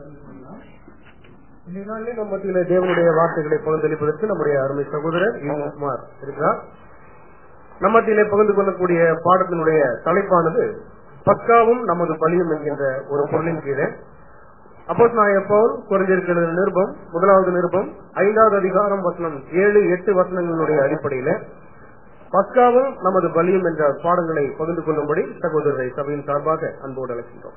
இந்த நாளிலே நம் மத்தியில தேவனுடைய வார்த்தைகளை பகிர்ந்தளிப்பதற்கு நம்முடைய அருமை சகோதரர் குமார் இருக்கிறார் நம் மத்தியிலே பகிர்ந்து கொள்ளக்கூடிய பாடத்தினுடைய தலைப்பானது பக்காவும் நமது பலியும் என்கின்ற ஒரு பொருளின் கீழே அப்போஸ் நான் பவுல் குறைஞ்சிருக்கிற நிருபம் முதலாவது நிருபம் ஐந்தாவது அதிகாரம் வசனம் ஏழு எட்டு வசனங்களுடைய அடிப்படையில பக்காவும் நமது பலியும் என்ற பாடங்களை பகிர்ந்து கொள்ளும்படி சகோதரரை சபையின் சார்பாக அன்போடு அழைக்கின்றோம்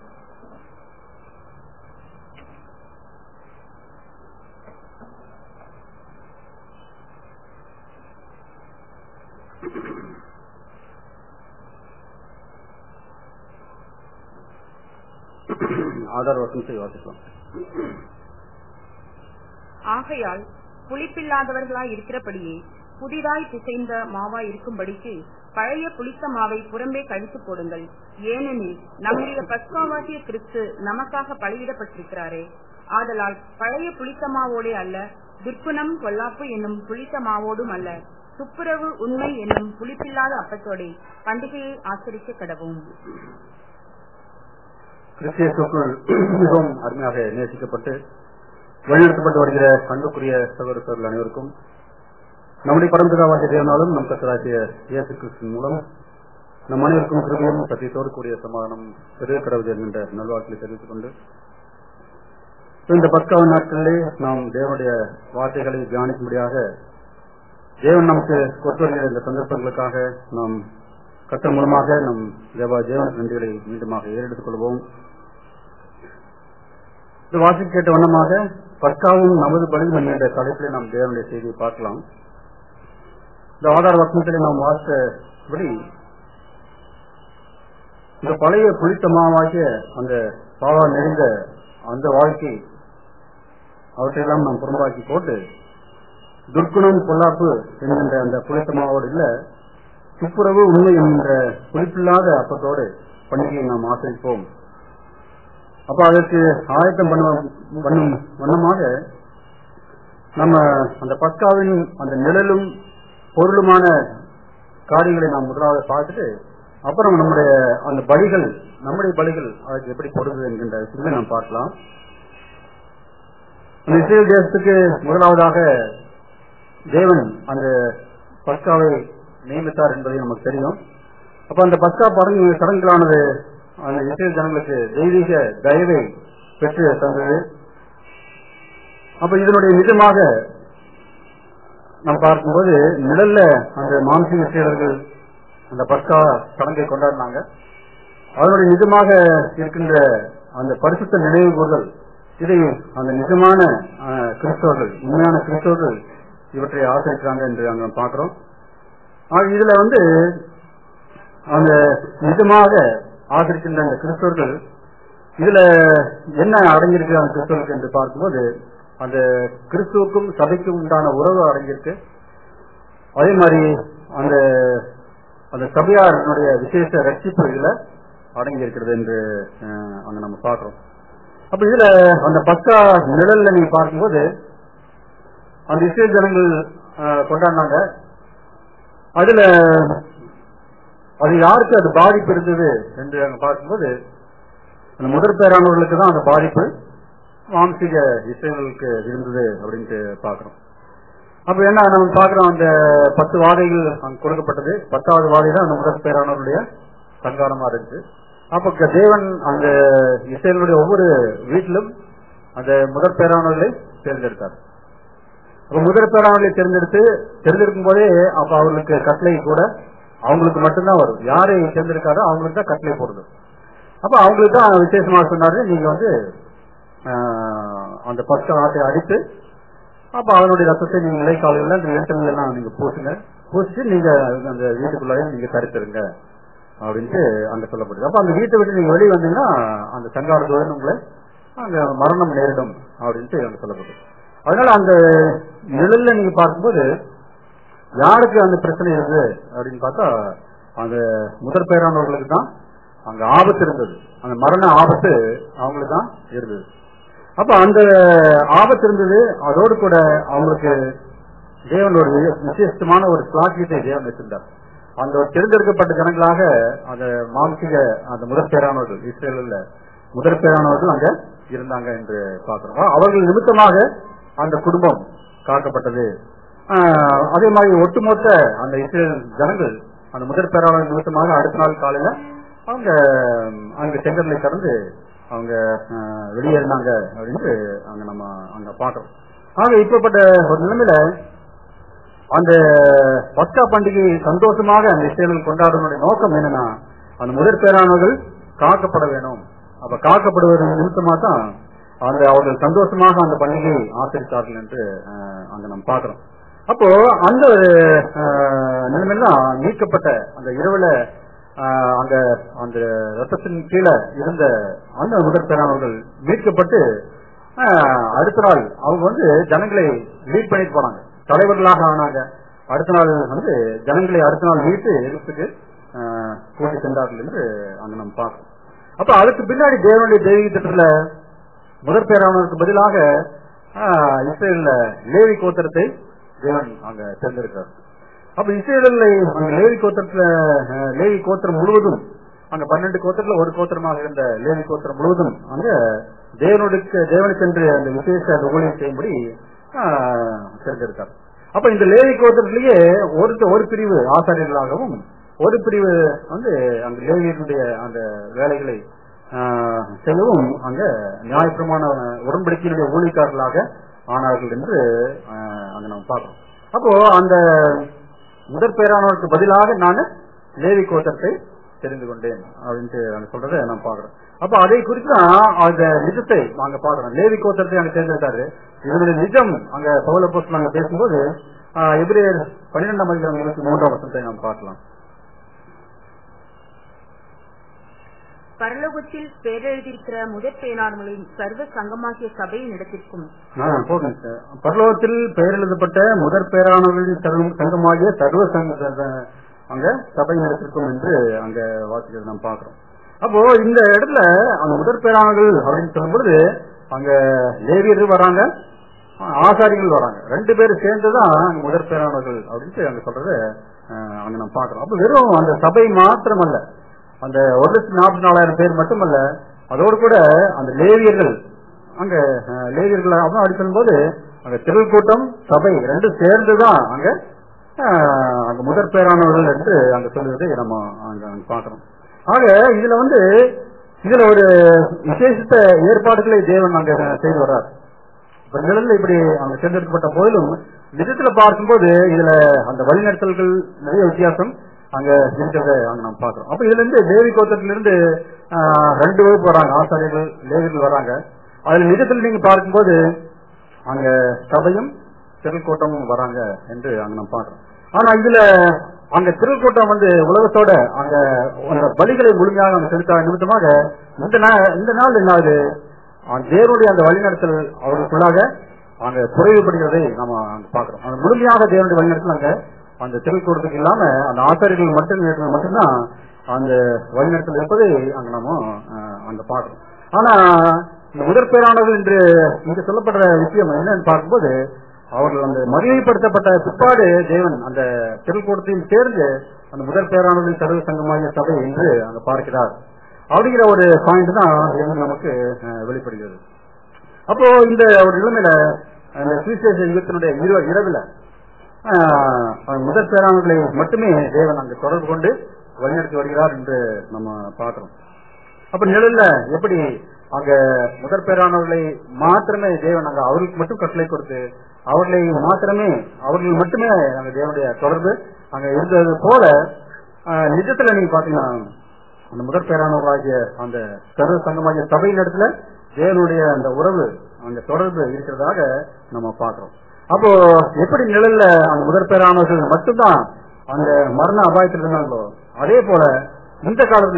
ஆதார் வசனத்தை வாசிக்கலாம் ஆகையால் புளிப்பில்லாதவர்களாய் இருக்கிறபடியே புதிதாய் பிசைந்த மாவாய் இருக்கும்படிக்கு பழைய புளித்த மாவை புறம்பே கழித்து போடுங்கள் ஏனெனில் நம்முடைய பஸ்காவாகிய கிறிஸ்து நமக்காக பலியிடப்பட்டிருக்கிறாரே ஆதலால் பழைய புளித்த மாவோடே அல்ல துர்க்குணம் கொல்லாப்பு என்னும் புளித்த மாவோடும் அல்ல துப்புரவு உண்மை என்னும் புளிப்பில்லாத அப்பத்தோடே பண்டிகையை ஆச்சரிக்க கடவும் கிறிஸ்தியத்துக்குள் மிகவும் அருமையாக நேசிக்கப்பட்டு வழிநடத்தப்பட்டு வருகிற அன்புக்குரிய சகோதரர்கள் அனைவருக்கும் நம்முடைய பரம்பராவாகிய தேவனாலும் நம் கத்தராகிய இயேசு கிறிஸ்து மூலம் நம் அனைவருக்கும் கிருபையும் சத்தியத்தோடு கூடிய சமாதானம் பெரிய கடவுள் என்கின்ற நல்வாழ்க்கையை தெரிவித்துக் கொண்டு இந்த பத்தாவது நாட்களிலே நாம் தேவனுடைய வார்த்தைகளை தியானிக்கும்படியாக தேவன் நமக்கு கொண்டு வருகிற இந்த சந்தர்ப்பங்களுக்காக நாம் கத்த மூலமாக நம் தேவா தேவன நன்றிகளை மீண்டுமாக ஏறெடுத்துக் கொள்வோம் இந்த வாசி கேட்ட வண்ணமாக பற்காவும் நமது பலியும் என்கின்ற தலைப்பிலே நாம் தேவனுடைய செய்தியை பார்க்கலாம் இந்த ஆதார வசனத்திலே நாம் வாசித்தபடி இந்த பழைய புளித்தமாவாகிய அந்த பாவா நிறைந்த அந்த வாழ்க்கை அவற்றையெல்லாம் நாம் புறம்பாக்கி போட்டு துர்க்குணம் பொல்லாப்பு என்கின்ற அந்த புளித்தமாவோடு இல்ல துப்புரவு உண்மை என்கின்ற குறிப்பில்லாத அப்பத்தோடு பண்டிகையை நாம் ஆசிரிப்போம் அப்ப அதற்கு ஆயத்தம் பண்ண பண்ணும் வண்ணமாக நம்ம அந்த பஸ்காவின் அந்த நிழலும் பொருளுமான காரியங்களை நாம் முதலாவது பார்த்துட்டு அப்புறம் நம்முடைய அந்த பலிகள் நம்முடைய பலிகள் அதுக்கு எப்படி பொருது என்கின்ற விஷயங்களை நாம் பார்க்கலாம் அந்த இஸ்ரேல் தேசத்துக்கு முதலாவதாக தேவன் அந்த பஸ்காவை நியமித்தார் என்பதை நமக்கு தெரியும் அப்ப அந்த பஸ்கா படங்கு சடங்குகளானது அந்த இஸ்ரேல் ஜனங்களுக்கு தெய்வீக தயவை பெற்று தந்தது அப்ப இதனுடைய நிஜமாக நாம் பார்க்கும்போது நிழல்ல அந்த மாம்சீக சீடர்கள் அந்த பஸ்கா சடங்கை கொண்டாடினாங்க அதனுடைய நிஜமாக இருக்கின்ற அந்த பரிசுத்த நினைவு கூறுதல் இதை அந்த நிஜமான கிறிஸ்தவர்கள் உண்மையான கிறிஸ்தவர்கள் இவற்றை ஆசிரிக்கிறாங்க என்று அங்க பார்க்கிறோம் இதுல வந்து அந்த நிஜமாக ஆதரிக்கின்ற அந்த கிறிஸ்தவர்கள் இதுல என்ன அடங்கியிருக்கு அந்த கிறிஸ்தவர்களுக்கு என்று பார்க்கும்போது அந்த கிறிஸ்துவுக்கும் சபைக்கும் உண்டான உறவு அடங்கியிருக்கு அதே மாதிரி அந்த அந்த சபையாரனுடைய விசேஷ ரட்சிப்பு இதுல அடங்கி இருக்கிறது என்று அங்க நம்ம பார்க்கிறோம் அப்ப இதுல அந்த பக்கா நிழல்ல நீங்க பார்க்கும்போது அந்த இஸ்ரேல் ஜனங்கள் கொண்டாடினாங்க அதுல அது யாருக்கு அது பாதிப்பு இருந்தது என்று அங்க பார்க்கும்போது அந்த முதற் பேரானவர்களுக்கு தான் அந்த பாதிப்பு மாம்சிக இசைகளுக்கு இருந்தது அப்படின்ட்டு பாக்குறோம் அப்ப என்ன நம்ம பாக்குறோம் அந்த பத்து வாதைகள் அங்க கொடுக்கப்பட்டது பத்தாவது வாதை தான் அந்த முதற் பேரானவர்களுடைய சங்காரமா இருந்துச்சு அப்ப தேவன் அந்த இசைகளுடைய ஒவ்வொரு வீட்டிலும் அந்த முதற் பேரானவர்களை தேர்ந்தெடுத்தார் அப்ப முதற் பேரானவர்களை தேர்ந்தெடுத்து தேர்ந்தெடுக்கும் போதே அப்ப அவர்களுக்கு கட்டளை கூட அவங்களுக்கு மட்டும்தான் வரும் யாரை தேர்ந்தெடுக்காரோ அவங்களுக்கு தான் கட்டளை போடுது அப்ப அவங்களுக்கு தான் விசேஷமா சொன்னாரு நீங்க வந்து அந்த பத்து ஆட்டை அடித்து அப்ப அதனுடைய ரத்தத்தை நீங்க நிலைக்காலையில அந்த இடத்துல எல்லாம் நீங்க பூசுங்க பூசிட்டு நீங்க அந்த வீட்டுக்குள்ளாரையும் நீங்க தரித்திருங்க அப்படின்ட்டு அங்க சொல்லப்படுது அப்ப அந்த வீட்டை விட்டு நீங்க வெளியே வந்தீங்கன்னா அந்த சங்காரத்துடன் உங்களை அங்க மரணம் நேரிடும் அப்படின்ட்டு அங்க சொல்லப்படுது அதனால அந்த நிழல்ல நீங்க பார்க்கும்போது யாருக்கு அந்த பிரச்சனை இருந்தது அப்படின்னு பார்த்தா அந்த முதற் பேரானவர்களுக்கு தான் அங்க ஆபத்து இருந்தது அந்த மரண ஆபத்து அவங்களுக்கு தான் இருந்தது அப்ப அந்த ஆபத்து இருந்தது அதோடு கூட அவங்களுக்கு தேவன் ஒரு விசேஷமான ஒரு சாட்சியத்தை தேவன் வச்சிருந்தார் அந்த தேர்ந்தெடுக்கப்பட்ட ஜனங்களாக அந்த மாம்சிக அந்த முதற் பேரானவர்கள் இஸ்ரேலில் முதற் பேரானவர்கள் அங்க இருந்தாங்க என்று பார்க்கிறோம் அவர்கள் நிமித்தமாக அந்த குடும்பம் காக்கப்பட்டது ஆஹ், அதே மாதிரி ஒட்டுமொத்த அந்த இஸ்ரேல் ஜனங்கள் அந்த முதற் பேராளர் நிமித்தமாக அடுத்த நாள் காலையில அவங்க ம், அங்க செங்கல்லை கடந்து அவங்க ஆஹ், வெளியேறினாங்க அப்படின்னு அங்க நம்ம அங்க பாக்குறோம் ஆக இப்பப்பட்ட ஒரு நிலைமையில அந்த பஸ்கா பண்டிகை சந்தோஷமாக அந்த இஸ்ரேலில் கொண்டாடுவதனுடைய நோக்கம் என்னன்னா அந்த முதற் பேரானவர்கள் காக்கப்பட வேணும் அப்ப காக்கப்படுவது நிமித்தமா தான் அந்த அவர்கள் சந்தோஷமாக அந்த பண்டிகையை ஆசரித்தார்கள் என்று ஆஹ், அங்க நம்ம பார்க்கிறோம் அப்போ அந்த ஆஹ், நிலைமையெல்லாம் நீக்கப்பட்ட அந்த இரவுல ஆஹ், அந்த அந்த ரத்தத்தின் கீழே இருந்த அந்த முதற் பேரானவர்கள் மீட்கப்பட்டு ஆஹ், அடுத்த நாள் அவங்க வந்து ஜனங்களை லீட் பண்ணிட்டு போனாங்க தலைவர்களாக ஆனாங்க அடுத்த நாள் வந்து ஜனங்களை அடுத்த நாள் மீட்டு எதிர்ப்புக்கு ஆஹ், கூட்டி சென்றார்கள் என்று அங்க நம்ம பார்க்கிறோம் அப்ப அதுக்கு பின்னாடி தேவனுடைய தெய்வீக திட்டத்துல முதற் பேரானவருக்கு பதிலாக ஆஹ், இஸ்ரேல்ல லேவி கோத்திரத்தை தேவன் அங்க தேர்ந்தெடுக்கிறார் அப்ப இஸ்ரேலில் அங்க லேவி கோத்திரத்துல ஆஹ், லேவி கோத்திரம் முழுவதும் அங்க பன்னெண்டு கோத்திரத்துல ஒரு கோத்திரமாக இருந்த லேவி கோத்திரம் முழுவதும் அங்க தேவனுக்கு தேவனுக்கென்று அந்த விசேஷ அந்த ஊழியம் செய்யும்படி ஆஹ், தேர்ந்தெடுத்தார் அப்ப இந்த லேவி கோத்திரத்திலேயே ஒரு ஒரு பிரிவு ஆசாரியர்களாகவும் ஒரு பிரிவு வந்து அங்க லேவியனுடைய அந்த வேலைகளை ஆஹ், செய்யவும் அங்க நியாயப்பிரமாண உடன்படிக்கையினுடைய ஊழியக்காரர்களாக ஆனார்கள் என்று ஆஹ், அங்க நம்ம பார்க்கிறோம் அப்போ அந்த முதற் பேரானவருக்கு பதிலாக நான் லேவி கோத்திரத்தை தெரிந்து கொண்டேன் அப்படின்ட்டு அங்க சொல்றதை நான் பாக்குறோம் அப்ப அதை குறித்து தான் அந்த நிஜத்தை அங்க பாக்குறோம் லேவி கோத்திரத்தை அங்க தேர்ந்தெடுத்தாரு இதனுடைய நிஜம் அங்க பவுல போஸ்ட் நாங்க பேசும்போது ஆஹ், எபிரேயர் பன்னிரெண்டாம் அதிகாரம் இருபத்தி மூன்றாம் வருஷத்தை நாம் பார்க்கலாம் பரலோகத்தில் பேரெழுதியிருக்கிற முதற் பேனாளர்களின் சர்வ சங்கமாகிய சபையின் இடத்திற்கும் ஆ, போதும் சார். பரலோகத்தில் பெயர் எழுதப்பட்ட முதற் பேரானவர்களின் சங்கம்- சங்கமாகிய சர்வ சங்க ச- அங்க சபை நடத்திருக்கும் என்று அங்க வாசிக்கிறது நாம் பார்க்கிறோம் அப்போ இந்த இடத்துல அந்த முதற் பேரானவர்கள் அப்படின்னு சொல்லும்போது அங்க லேவியர்கள் வராங்க ஆ, ஆசாரிகள் வராங்க ரெண்டு பேரும் சேர்ந்துதான் அங்க முதற் பேரானவர்கள் அப்படின்ட்டு அங்க சொல்றது ஆ, அங்க நம்ம பார்க்கிறோம் அப்ப வெறும் அந்த சபை மாத்திரமல்ல அந்த ஒரு லட்சத்தி நாற்பத்தி நாலாயிரம் பேர் மட்டுமல்ல அதோடு கூட அந்த லேவியர்கள் அங்க அஹ், லேவியர்கள் அப்படின்னு அப்படி சொல்லும்போது அங்க திரள் கூட்டம் சபை ரெண்டும் சேர்ந்துதான் அங்க அஹ், அங்க முதற் பேரானவர்கள் என்று அங்க சொல்லுவதை நம்ம அங்க அங்க பாக்குறோம் ஆக இதுல வந்து இதுல ஒரு விசேஷித்த ஏற்பாடுகளை தேவன் அங்க செய்து வர்றார் இப்ப நிழல்ல இப்படி அங்க தேர்ந்தெடுக்கப்பட்ட போதிலும் நிஜத்துல பார்க்கும்போது இதுல அந்த வழிநடத்தல்கள் நிறைய வித்தியாசம் அங்க இருக்கிறத அங்க நம்ம பாக்குறோம் அப்ப இதுல இருந்து தேவி கோத்திரத்திலிருந்து ஆஹ், ரெண்டு வகுப்பு வராங்க ஆசாரியர்கள் லேவியர்கள் வராங்க அதுல நிஜத்தில் நீங்க பார்க்கும்போது அங்க சபையும் திருக்கூட்டமும் வராங்க என்று அங்க நம்ம பாக்குறோம் ஆனா இதுல அங்க திருக்கூட்டம் வந்து உலகத்தோட அங்க அந்த பலிகளை முழுமையாக அங்க செலுத்த நிமித்தமாக இந்த நா- இந்த நாள் என்ன ஆகுது அந்த தேவனுடைய அந்த வழிநடத்தல் அவர்களுக்குள்ளாக அங்க குறைவுபடுகிறதை நம்ம அங்க பாக்குறோம் அந்த முழுமையாக தேவனுடைய வழிநடத்தல் அங்க அந்த திருக்கூட்டத்துக்கு இல்லாம அந்த ஆசாரியர்கள் மட்டும் மட்டும்தான் அந்த வழிநடத்தல் இருப்பதை அங்க நம்ம அஹ், அங்க பாக்குறோம் ஆனா இந்த முதற் பேரானவர்கள் என்று இங்க சொல்லப்படுற விஷயம் என்னன்னு பார்க்கும்போது அவர்கள் அந்த மகிமைப்படுத்தப்பட்ட பிற்பாடு தேவன் அந்த திருக்கூட்டத்தையும் சேர்ந்து அந்த முதற் பேரானவர்களின் சர்வ சங்கமாகிய சபை என்று அங்க பார்க்கிறார் அப்படிங்கிற ஒரு பாயிண்ட் தான் இங்க நமக்கு அஹ், வெளிப்படுகிறது அப்போ இந்த ஒரு நிலைமையில அந்த சுவிசேஷ யுகத்தினுடைய இரவு- இரவுல ஆஹ், அந்த முதற் பேரானவர்களை மட்டுமே தேவன் அங்கு தொடர்பு கொண்டு வழிநடத்தி வருகிறார் என்று நம்ம பார்க்கிறோம் அப்ப நிழல்ல எப்படி அங்க முதற் பேரானவர்களை மாத்திரமே தேவன் அங்க அவர்களுக்கு மட்டும் கட்டளை கொடுத்து அவர்களை மாத்திரமே அவர்கள் மட்டுமே அங்க தேவனுடைய தொடர்பு அங்க இருந்தது போல ஆஹ், நிஜத்துல நீங்க பாத்தீங்கன்னா அந்த முதற் பேரானவராகிய அந்த சர்வ சங்கமாகிய சபையின் இடத்துல தேவனுடைய அந்த உறவு அங்க தொடர்பு இருக்கிறதாக நம்ம பார்க்கிறோம் அப்போ எப்படி நிழல்ல அந்த முதற் பேரானவர்கள் மட்டும்தான் அந்த மரண அபாயத்தில் இருந்தாங்களோ அதே போல இந்த காலத்துல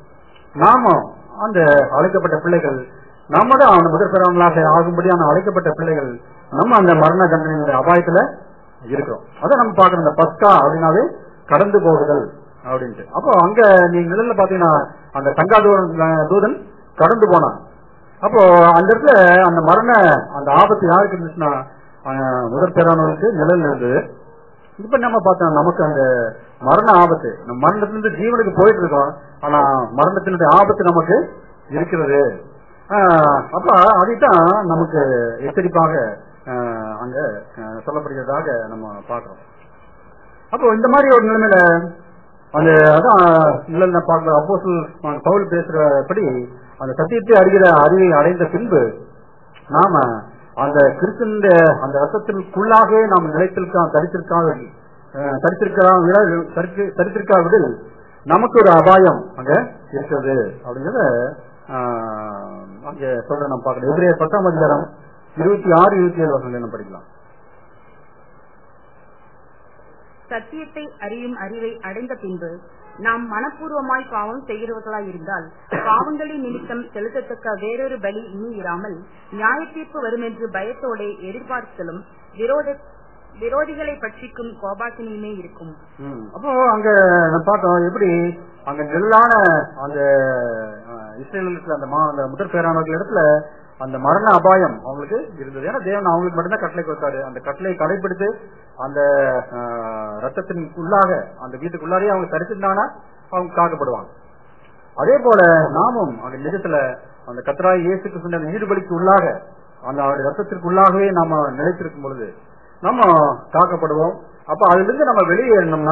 நாம அந்த அழைக்கப்பட்ட பிள்ளைகள் நாம தான் அந்த முதற் பெறாமலாக ஆகும்படியான அழைக்கப்பட்ட பிள்ளைகள் நம்ம அந்த மரண தண்டனையுடைய அபாயத்துல இருக்கிறோம் அதை நம்ம பார்க்கணும் இந்த பஸ்கா அப்படின்னாவே கடந்து போகுதல் அப்படின்ட்டு அப்போ அங்க நீங்க நிழல்ல பாத்தீங்கன்னா அந்த சங்கா தூதன் தூதன் கடந்து போனான் அப்போ அந்த இடத்துல அந்த மரண அந்த ஆபத்து யாருக்கு இருந்துச்சுன்னா அஹ், முதற் பேரானவருக்கு நிழல் இருந்தது இப்ப நம்ம பார்த்தோம் நமக்கு அந்த மரண ஆபத்து நம்ம மரணத்திலிருந்து ஜீவனுக்கு போயிட்டு இருக்கோம் ஆனா மரணத்தினுடைய ஆபத்து நமக்கு இருக்கிறது ஆஹ், அப்ப அதைத்தான் நமக்கு எச்சரிப்பாக ஆஹ், அங்க ஆஹ், சொல்லப்படுகிறதாக நம்ம பார்க்கிறோம் அப்போ இந்த மாதிரி ஒரு நிலைமையில அந்த அதான் நிலையில பார்க்கிற அப்போஸ்தலன் பவுல் பேசுறபடி அந்த சத்தியத்தை அறிகிற அறிவை அடைந்த பின்பு நாம அந்த கிறிஸ்துவ அந்த ரத்தத்திற்குள்ளாக நாம் நிலைத்திருக்கா தரித்திருக்காக அஹ், தரித்திருக்கா தரித்து- தரித்திருக்காவிடில் நமக்கு ஒரு அபாயம் அங்க இருக்கிறது அப்படிங்கறத ஆஹ், அங்க சொல்ற நம்ம பார்க்கணும் எதிரே பத்தாம் அதிகாரம் இருபத்தி ஆறு இருபத்தி ஏழு வருஷம் என்ன படிக்கலாம் சத்தியத்தை அறியும் அறிவை அடைந்த பின்பு நாம் மனப்பூர்வமாய் பாவம் செய்கிறவர்களாய் இருந்தால் பாவங்களின் நிமித்தம் செலுத்தத்தக்க வேறொரு பலி இனி இராமல் நியாய தீர்ப்பு வரும் என்று பயத்தோட எதிர்பார்த்தலும் விரோத விரோதிகளை பட்சிக்கும் கோபாக்கினியுமே இருக்கும் ம். அப்போ அங்க நம்ம பார்த்தோம் எப்படி அங்க நெல்லான அந்த அஹ், இஸ்ரேலுக்கு அந்த மா- அந்த முதற் பேரானவர்கள் இடத்துல அந்த மரண அபாயம் அவங்களுக்கு இருந்தது ஏன்னா தேவன் அவங்களுக்கு மட்டும்தான் கட்டளை கொடுத்தாரு அந்த கட்டளை கடைபிடித்து அந்த அஹ், ரத்தத்தின் உள்ளாக அந்த வீட்டுக்குள்ளாரே அவங்க தரிச்சிருந்தாங்கன்னா அவங்க காக்கப்படுவாங்க அதே போல நாமும் அந்த நிஜத்துல அந்த கத்தராய் இயேசுக்கு சொன்ன அந்த ஈடுபடிக்கு உள்ளாக அந்த அவருடைய ரத்தத்திற்கு உள்ளாகவே நாம நிலைத்திருக்கும் பொழுது நம்ம காக்கப்படுவோம் அப்ப அதுல இருந்து நம்ம வெளியேறணும்னா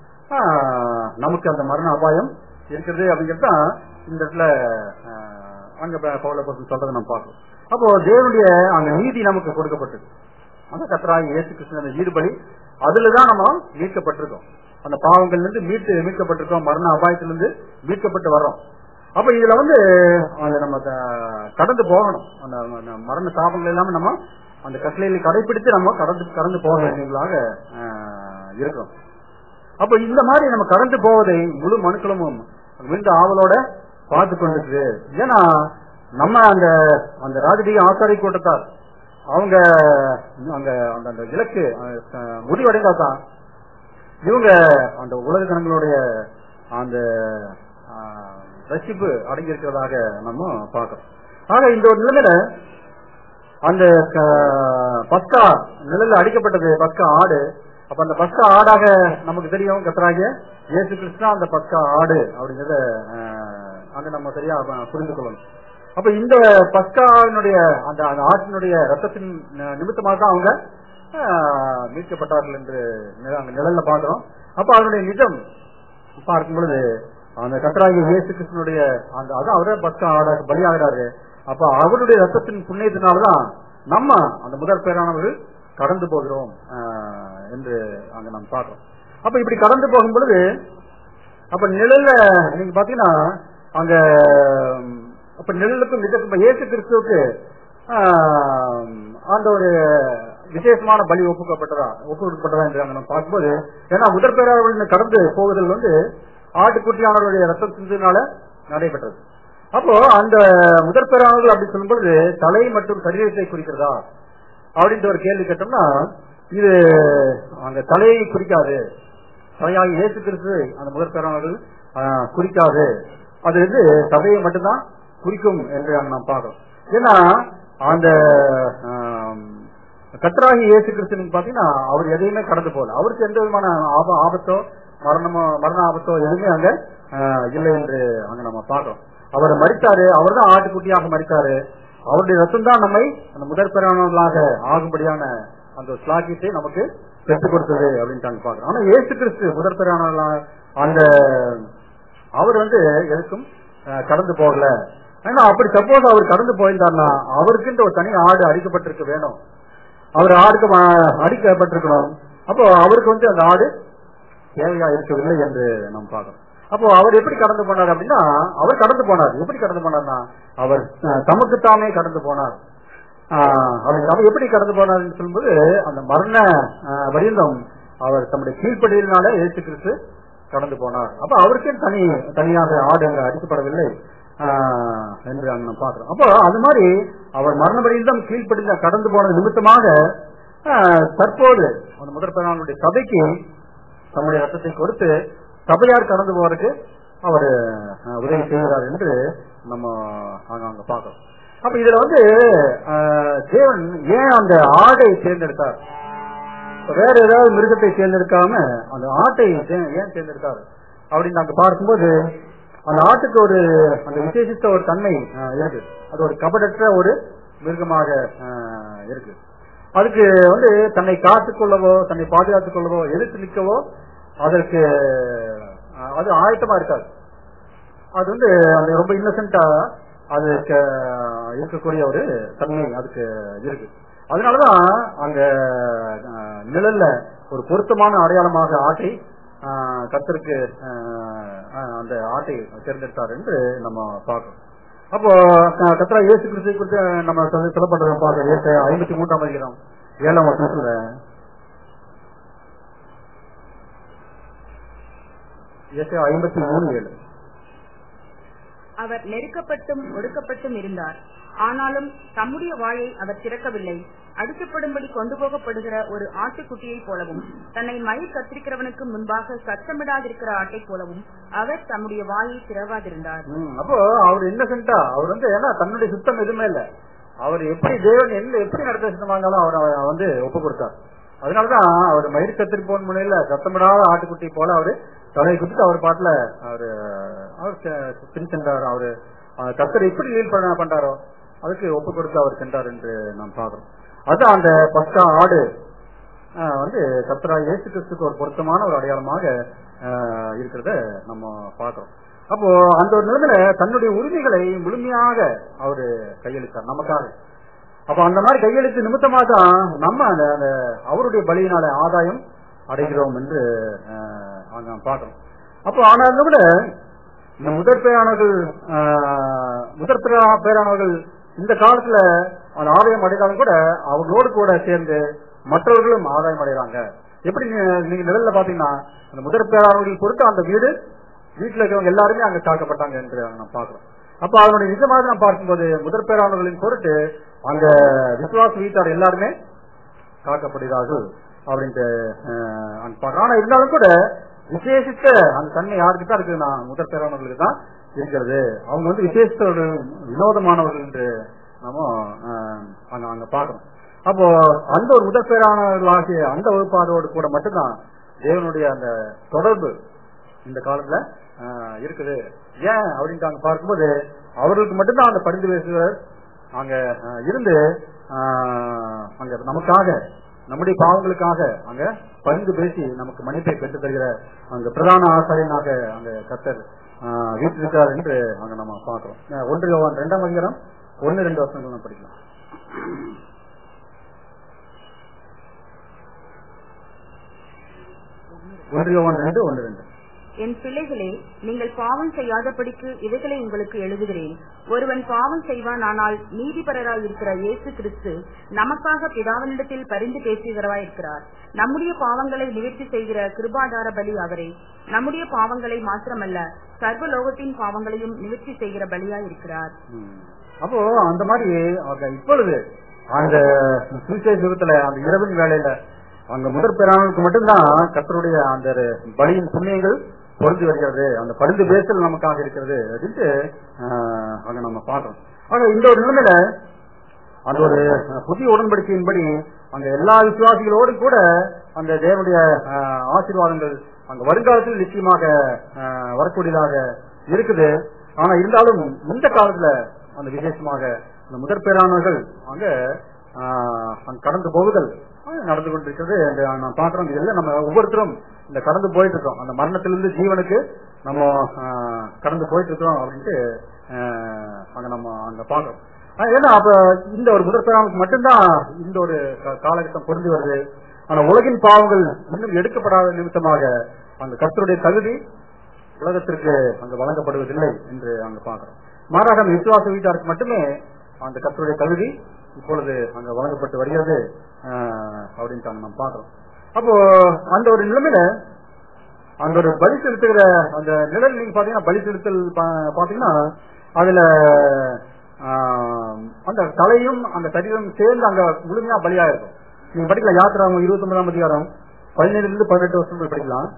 ஆஹ், நமக்கு அந்த மரண அபாயம் இருக்கிறது அப்படிங்கிறது தான் இந்த இடத்துல ஆஹ், அங்க ப- பவுல பசங்க சொல்றதை நம்ம பார்க்கணும் அப்போ தேவனுடைய அந்த நீதி நமக்கு கொடுக்கப்பட்டது அந்த கத்தராய் இயேசு கிருஷ்ணன் அந்த ஈடுபடி அதுலதான் நம்ம மீட்கப்பட்டிருக்கோம் அந்த பாவங்கள்ல இருந்து மீட்டு மீட்கப்பட்டிருக்கோம் மரண அபாயத்திலிருந்து மீட்கப்பட்டு வர்றோம் அப்ப இதுல வந்து அந்த நம்ம க- கடந்து போகணும் அந்த அந்த மரண சாபங்கள் இல்லாம நம்ம அந்த கட்டளைகளை கடைபிடித்து நம்ம கடந்து கடந்து போக வேண்டியவர்களாக ஆஹ், இருக்கிறோம் அப்ப இந்த மாதிரி நம்ம கடந்து போவதை முழு மனுக்களும் மிகுந்த ஆவலோட பார்த்து கொண்டிருக்கு ஏன்னா நம்ம அந்த அந்த ராஜதீக ஆசாரி கூட்டத்தார் அவங்க அங்க அந்த அந்த இலக்கு அஹ், முடிவடைந்தா தான் இவங்க அந்த உலக ஜனங்களுடைய அந்த ஆஹ், ரட்சிப்பு அடங்கி இருக்கிறதாக நம்ம பார்க்கிறோம் ஆக இந்த ஒரு நிலைமையில அந்த க- பஸ்கா நிழல்ல அடிக்கப்பட்டது பஸ்கா ஆடு அப்ப அந்த பஸ்கா ஆடாக நமக்கு தெரியும் கத்தராகிய இயேசு கிருஷ்ணா அந்த பஸ்கா ஆடு அப்படிங்கறத ஆஹ், அங்க நம்ம சரியா ப- புரிந்து கொள்ளணும் அப்ப இந்த பஸ்காவினுடைய அந்த அந்த ஆட்டினுடைய ரத்தத்தின் ந- நிமித்தமாக தான் அவங்க ஆஹ், மீட்கப்பட்டார்கள் என்று நில- அங்க நிழல்ல பாக்குறோம் அப்ப அதனுடைய நிஜம் பார்க்கும் பொழுது அந்த கத்தராகிய இயேசு கிருஷ்ணனுடைய அந்த அதான் அவரே பஸ்கா ஆட பலியாகிறாரு அப்ப அவருடைய ரத்தத்தின் புண்ணியத்தினால்தான் நம்ம அந்த முதற் பேரானவர்கள் கடந்து போகிறோம் ஆஹ், என்று அங்க நாம் பார்க்கிறோம் அப்ப இப்படி கடந்து போகும் பொழுது அப்ப நிழல்ல நீங்க பாத்தீங்கன்னா அங்க ம், அப்ப நிழலுக்கும் நிஜத்துக்கும் இப்ப இயேசு கிறிஸ்துவுக்கு ஆஹ், அந்த ஒரு விசேஷமான பலி ஒப்புக்கப்பட்டதா ஒப்புக்கப்பட்டதா என்று அங்க நம்ம பார்க்கும்போது ஏன்னா முதற் பேராளர்கள் கடந்து போவதில் வந்து ஆட்டுக்குட்டியானவருடைய ரத்தம் சிந்தனால நடைபெற்றது அப்போ அந்த முதற் பேராளர்கள் அப்படி சொல்லும்போது தலை மற்றும் சரீரத்தை குறிக்கிறதா அப்படின்ற ஒரு கேள்வி கேட்டோம்னா இது அங்க தலையை குறிக்காது தலையாகி இயேசு கிறிஸ்து அந்த முதற் பேராளர்கள் ஆஹ், குறிக்காது அது வந்து சபையை மட்டும்தான் குறிக்கும் என்று அங்க நாம் பார்க்கிறோம் ஏன்னா அந்த ஆம், கர்த்தராகி இயேசு கிறிஸ்து பாத்தீங்கன்னா அவர் எதையுமே கடந்து போகல அவருக்கு எந்த விதமான ஆப- ஆபத்தோ மரணமோ மரண ஆபத்தோ எதுவுமே அங்க ஆஹ், இல்லை என்று அங்க நம்ம பார்க்கிறோம் அவர் மறித்தாரு அவர் தான் ஆட்டுக்குட்டியாக மறித்தாரு அவருடைய ரத்தம் தான் நம்மை அந்த முதற் பெறானவர்களாக ஆகும்படியான அந்த ஸ்லாக்கியத்தை நமக்கு பெற்றுக் கொடுத்தது அப்படின்னு நாங்க பார்க்கிறோம் ஆனா இயேசு கிறிஸ்து முதற் பெறானவர்களாக அந்த அவர் வந்து எதுக்கும் அஹ், கடந்து போகல ஏன்னா அப்படி சப்போஸ் அவர் கடந்து போயிருந்தாருன்னா அவருக்குன்ற ஒரு தனி ஆடு அடிக்கப்பட்டிருக்க வேணும் அவர் ஆடுக்கு ம- அடிக்கப்பட்டிருக்கணும் அப்போ அவருக்கு வந்து அந்த ஆடு தேவையா இருக்கவில்லை என்று நாம் பார்க்கிறோம் அப்போ அவர் எப்படி கடந்து போனார் அப்படின்னா அவர் கடந்து போனார் எப்படி கடந்து போனார்னா அவர் அஹ், தமக்குத்தாமே கடந்து போனார் ஆஹ், அவர் அவர் எப்படி கடந்து போனார்னு சொல்லும்போது அந்த மரண ஆஹ், வரியந்தம் அவர் தம்முடைய கீழ்ப்படியினால இயேசு கிறிஸ்து கடந்து போனார் அப்ப அவருக்கே தனி தனியாக ஆடு அங்க அடிக்கப்படவில்லை ஆஹ், என்று அங்க நம்ம பார்க்கிறோம் அப்போ அது மாதிரி அவர் மரண வரியந்தம் கீழ்ப்படிந்த கடந்து போனது நிமித்தமாக ஆஹ், தற்போது அந்த முதற் பிறநாளுடைய சபைக்கு தம்முடைய ரத்தத்தை கொடுத்து சபையார் கடந்து போறதுக்கு அவர் உதவி செய்கிறார் என்று நம்ம அங்க அங்க பார்க்கிறோம் அப்ப இதுல வந்து ஆஹ், தேவன் ஏன் அந்த ஆடை தேர்ந்தெடுத்தார் வேற ஏதாவது மிருகத்தை தேர்ந்தெடுக்காம அந்த ஆட்டை ஏன் ஏன் தேர்ந்தெடுத்தார் அப்படின்னு நாங்க பார்க்கும்போது அந்த ஆட்டுக்கு ஒரு அந்த விசேஷித்த ஒரு தன்மை அஹ், இருக்கு அது ஒரு கபடற்ற ஒரு மிருகமாக அஹ், இருக்கு அதுக்கு வந்து தன்னை காத்துக் கொள்ளவோ தன்னை பாதுகாத்துக் கொள்ளவோ எதிர்த்து நிற்கவோ அதற்கு அஹ், அது ஆயத்தமா இருக்காது அது வந்து அது ரொம்ப இன்னசென்டா அதுக்கு இருக்கக்கூடிய ஒரு தன்மை அதுக்கு இருக்கு அதனாலதான் அங்க அஹ், நிழல்ல ஒரு பொருத்தமான அடையாளமாக ஆட்டை அஹ், கர்த்தருக்கு அஹ், அஹ், அந்த ஆட்டை தேர்ந்தெடுத்தார் என்று நம்ம பார்க்கிறோம் அப்போ அஹ், கர்த்தரா இயேசு கிறிஸ்து குறித்து நம்ம சொல்ல- சொல்லப்படுறத பார்க்க இயேசு ஐம்பத்தி மூன்றாம் அதிகாரம் ஏழாம் வருஷத்துல இயேசு ஐம்பத்தி மூணு ஏழு அவர் நெருக்கப்பட்டும் ஒடுக்கப்பட்டும் இருந்தார் ஆனாலும் தம்முடைய வாயை அவர் திறக்கவில்லை அடிக்கப்படும்படி கொண்டு போகப்படுகிற ஒரு ஆட்டுக்குட்டியைப் போலவும் தன்னை மயில் கத்திரிக்கிறவனுக்கு முன்பாக சத்தமிடாதிருக்கிற ஆட்டைப் போலவும் அவர் தம்முடைய வாயை திறவாதிருந்தார் ம், அப்போ அவர் இன்னசென்டா அவர் வந்து ஏன்னா தன்னுடைய சுத்தம் எதுவுமே இல்ல அவர் எப்படி தேவன் எந்த எப்படி நடத்த சுத்தமா இருந்தாலும் அவர் அவர் வந்து ஒப்பு கொடுத்தார் அதனாலதான் அவர் மயிர் கத்திரிப்போன் முனையில சத்தமிடாத ஆட்டுக்குட்டி போல அவரு தலையை குத்திட்டு அவர் பாட்டுல அவரு அவர் செ- பின் சென்றார் அவரு அஹ், கர்த்தர் எப்படி லீல் பண்ண பண்றாரோ அதுக்கு ஒப்பு கொடுத்து அவர் சென்றார் என்று நாம் பார்க்கிறோம் அதான் அந்த பஸ்கா ஆடு ஆஹ் வந்து கர்த்தரா இயேசு கிறிஸ்துக்கு ஒரு பொருத்தமான ஒரு அடையாளமாக ஆஹ் இருக்கிறத நம்ம பார்க்கிறோம் அப்போ அந்த ஒரு நிலைமையில தன்னுடைய உரிமைகளை முழுமையாக அவரு கையளித்தார் நமக்காக அப்ப அந்த மாதிரி கையெழுத்து நிமித்தமாக தான் நம்ம அந்த அந்த அவருடைய பலியினால ஆதாயம் அடைகிறோம் என்று ஆஹ், அங்க பார்க்கிறோம் அப்போ ஆனாலும் கூட இந்த முதற் பேரானவர்கள் ஆஹ், முதற் பேரா- பேரானவர்கள் இந்த காலத்துல அந்த ஆதாயம் அடைந்தாலும் கூட அவர்களோடு கூட சேர்ந்து மற்றவர்களும் ஆதாயம் அடைகிறாங்க எப்படி நீ- நீங்க நிழல்ல பாத்தீங்கன்னா அந்த முதற் பேரானவர்கள் பொறுத்து அந்த வீடு வீட்டுல இருக்கிறவங்க எல்லாருமே அங்க தாக்கப்பட்டாங்க என்று நம்ம பார்க்கிறோம் அப்ப அதனுடைய நிஜமாக நாம் பார்க்கும்போது முதற் பேரானவர்களின் பொருட்டு அங்க விசுவாச வீட்டார் எல்லாருமே காக்கப்படுகிறார்கள் அப்படின்ட்டு அஹ், அங்க பார்க்கிறோம். ஆனா இருந்தாலும் கூட விசேஷித்த அந்த தன்மை யாருக்கு தான் இருக்குதுன்னா முதற் பேரானவர்களுக்கு தான் இருக்கிறது அவங்க வந்து விசேஷித்த ஒரு வினோதமானவர்கள் என்று நாம அஹ், அங்க அங்க பார்க்கிறோம் அப்போ அந்த ஒரு முதற் பேரானவர்களாகிய அந்த வகுப்பாரோடு கூட மட்டும்தான் தேவனுடைய அந்த தொடர்பு இந்த காலத்துல ஆஹ், இருக்குது ஏன் அப்படின்ட்டு அங்க பார்க்கும்போது அவர்களுக்கு மட்டும்தான் அந்த பரிந்து பேசுவர் அங்க ஆஹ், இருந்து ஆஹ், அங்க நமக்காக நம்முடைய பாவங்களுக்காக அங்க பரிந்து பேசி நமக்கு மன்னிப்பை பெற்று தருகிற அங்க பிரதான ஆசாரியனாக அங்க கத்தர் வீட்டிருக்கிறார் என்று அங்க நம்ம பார்க்கிறோம் ஆஹ், ஒன்று யோவான் இரண்டாம் அதிகாரம் ஒன்னு ரெண்டு வருஷங்கள் நம்ம படிக்கலாம் ஒன்று யோவான் ரெண்டு ஒன்று ரெண்டு என் பிள்ளைகளே நீங்கள் பாவம் செய்யாதபடிக்கு இவைகளை உங்களுக்கு எழுதுகிறேன் ஒருவன் பாவம் செய்வான் ஆனால் நீதிபரராய் இருக்கிற இயேசு கிறிஸ்து நமக்காக பிதாவினிடத்தில் பரிந்து பேசுகிறவராய் இருக்கிறார் நம்முடைய பாவங்களை நிவர்த்தி செய்கிற கிருபாதார பலி அவரே நம்முடைய பாவங்களை மாத்திரமல்ல சர்வலோகத்தின் பாவங்களையும் நிவர்த்தி செய்கிற பலியாய் இருக்கிறார் ம். அப்போ அந்த மாதிரி அவங்க இப்பொழுது அந்த சுவிசேஷ யுகத்துல அந்த இரவின் வேலையில அங்க முதற் பெறாமலுக்கு மட்டும்தான் கர்த்தருடைய அந்த பலியின் புண்ணியங்கள் பொருந்தி வருகிறது அந்த பரிந்து பேசல் நமக்காக இருக்கிறது அப்படின்ட்டு ஆஹ், அங்க நம்ம பார்க்கிறோம் ஆக இந்த ஒரு நிலைமையில அந்த ஒரு புதிய உடன்படிக்கையின்படி அங்க எல்லா விசுவாசிகளோடு கூட அந்த தேவனுடைய ஆஹ், ஆசீர்வாதங்கள் அங்க வருங்காலத்தில் நிச்சயமாக ஆஹ், வரக்கூடியதாக இருக்குது ஆனா இருந்தாலும் இந்த காலத்துல அந்த விசேஷமாக அந்த முதற் பேரானவர்கள் அங்க ஆஹ், அங்க கடந்து போகுதல் ஆஹ், நடந்து கொண்டிருக்கிறது என்று நான் பாக்குறோம் இதெல்லாம் நம்ம ஒவ்வொருத்தரும் இந்த கடந்து போயிட்டு இருக்கோம் அந்த மரணத்திலிருந்து ஜீவனுக்கு நம்ம ஆஹ், கடந்து போயிட்டு இருக்கோம் அப்படின்ட்டு ஆஹ், அங்க நம்ம அங்க பாக்குறோம் ஆஹ் ஏன்னா அப்ப இந்த ஒரு முதற்கராமுக்கு மட்டும்தான் இந்த ஒரு கா- காலகட்டம் பொருந்தி வருது ஆனா உலகின் பாவங்கள் இன்னும் எடுக்கப்படாத நிமித்தமாக அந்த கர்த்தருடைய தகுதி உலகத்திற்கு அங்க வழங்கப்படுவதில்லை என்று அங்க பார்க்கிறோம் மாறாக அந்த விசுவாச வீட்டாருக்கு மட்டுமே அந்த கர்த்தருடைய தகுதி இப்பொழுது அங்க வழங்கப்பட்டு வருகிறது ஆஹ் அப்படின்ட்டு அங்க நம்ம பார்க்கிறோம் அப்போ அந்த ஒரு நிலைமையில அந்த ஒரு பலி செலுத்துகிற அந்த நிழல் நீங்க பாத்தீங்கன்னா பலி செலுத்தல் பா- பாத்தீங்கன்னா அதுல ஆஹ், அந்த தலையும் அந்த சரீரம் சேர்ந்து அங்க முழுமையா பலியா இருக்கும் நீங்க படிக்கலாம் யாத்திராமம் இருபத்தி ஒன்பதாம் அதிகாரம் பதினேழுல இருந்து பதினெட்டு வருஷம் போய் படிக்கலாம்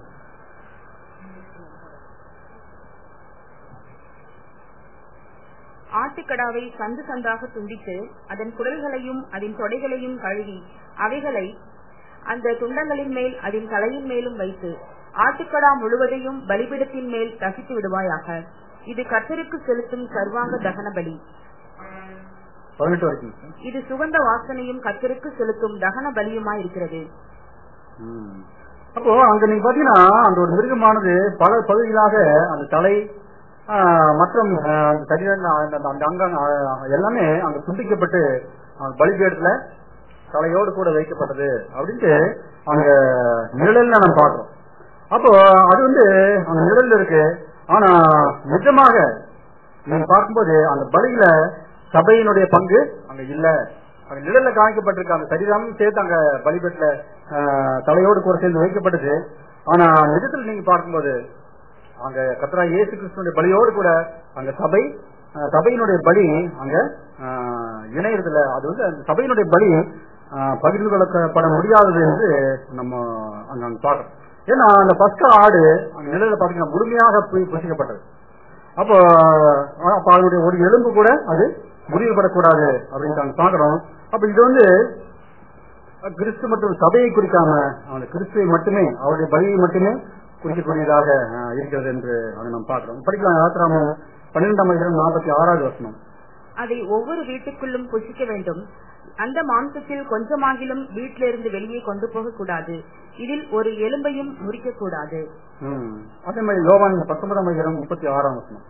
ஆட்டுக்கடாவை சந்து சந்தாக துண்டித்து அதன் குடல்களையும் அதன் தொடைகளையும் கழுவி அவைகளை அந்த துண்டங்களின் மேல் அதன் தலையின் மேலும் வைத்து ஆட்டுக்கடா முழுவதையும் பலிபிடத்தின் மேல் கசித்து விடுவாயாக இது கர்த்தருக்கு செலுத்தும் சர்வாங்க தகன பலி பதினெட்டு வரைக்கும் இது சுகந்த வாசனையும் கர்த்தருக்கு செலுத்தும் தகன பலியுமாயிருக்கிறது ம். அப்போ அங்க நீங்க பாத்தீங்கன்னா அந்த ஒரு மிருகமானது பல பகுதிகளாக அந்த தலை ஆ, மற்றும் ஆ, அந்த சரீரம் அந்த அந்த அங்கம் ஆ, எல்லாமே அங்க துண்டிக்கப்பட்டு அந்த பலிபீடத்துல தலையோடு கூட வைக்கப்பட்டது அப்படின்ட்டு அங்க நிழல்ல நம்ம பாக்குறோம் அப்போ அது வந்து அந்த நிழல்ல இருக்கு ஆனா நிஜமாக நீங்க பார்க்கும்போது அந்த பலியில சபையினுடைய பங்கு அங்க இல்ல அங்க நிழல்ல காமிக்கப்பட்டிருக்க அந்த சரீரமும் சேர்த்து அங்க பலிபீடத்துல ஆஹ், தலையோடு கூட சேர்ந்து வைக்கப்பட்டது ஆனா நிஜத்தில் நீங்க பார்க்கும்போது அங்க கத்ரா இயேசு கிறிஸ்துடைய பலியோடு கூட அங்க சபை ஆஹ், சபையினுடைய பலி அங்க ஆஹ், இணையறதுல அது வந்து அந்த சபையினுடைய பலி ஆஹ், பகிர்ந்து கொள்ளப்பட முடியாதது என்று நம்ம அங்க அங்க பாக்குறோம் ஏன்னா அந்த பஸ்கா ஆடு அங்க நிழல்ல பாத்தீங்கன்னா முழுமையாக போய் புசிக்கப்பட்டது அப்போ அஹ், அப்ப அதனுடைய ஒரு எலும்பு கூட அது முறிவுபடக்கூடாது அப்படின்னு நாங்க பாக்குறோம் அப்ப இது வந்து அஹ், கிறிஸ்து மற்றும் சபையை குறிக்காம அந்த கிறிஸ்துவை மட்டுமே அவருடைய பலியை மட்டுமே குறிக்கக்கூடியதாக அஹ், இருக்கிறது என்று அதை நாம் பார்க்கிறோம் படிக்கலாம் யாத்திராம பன்னிரெண்டாம் அதிகாரம் நாற்பத்தி ஆறாவது வசனம் அதை ஒவ்வொரு வீட்டுக்குள்ளும் புசிக்க வேண்டும் அந்த மாம்சத்தில் கொஞ்சமாகிலும் வீட்டிலிருந்து வெளியே கொண்டு போக கூடாது இதில் ஒரு எலும்பையும் முறிக்க கூடாது ம். அதே மாதிரி யோவான் பத்தொன்பதாம் அதிகாரம் முப்பத்தி ஆறாம் வசனம்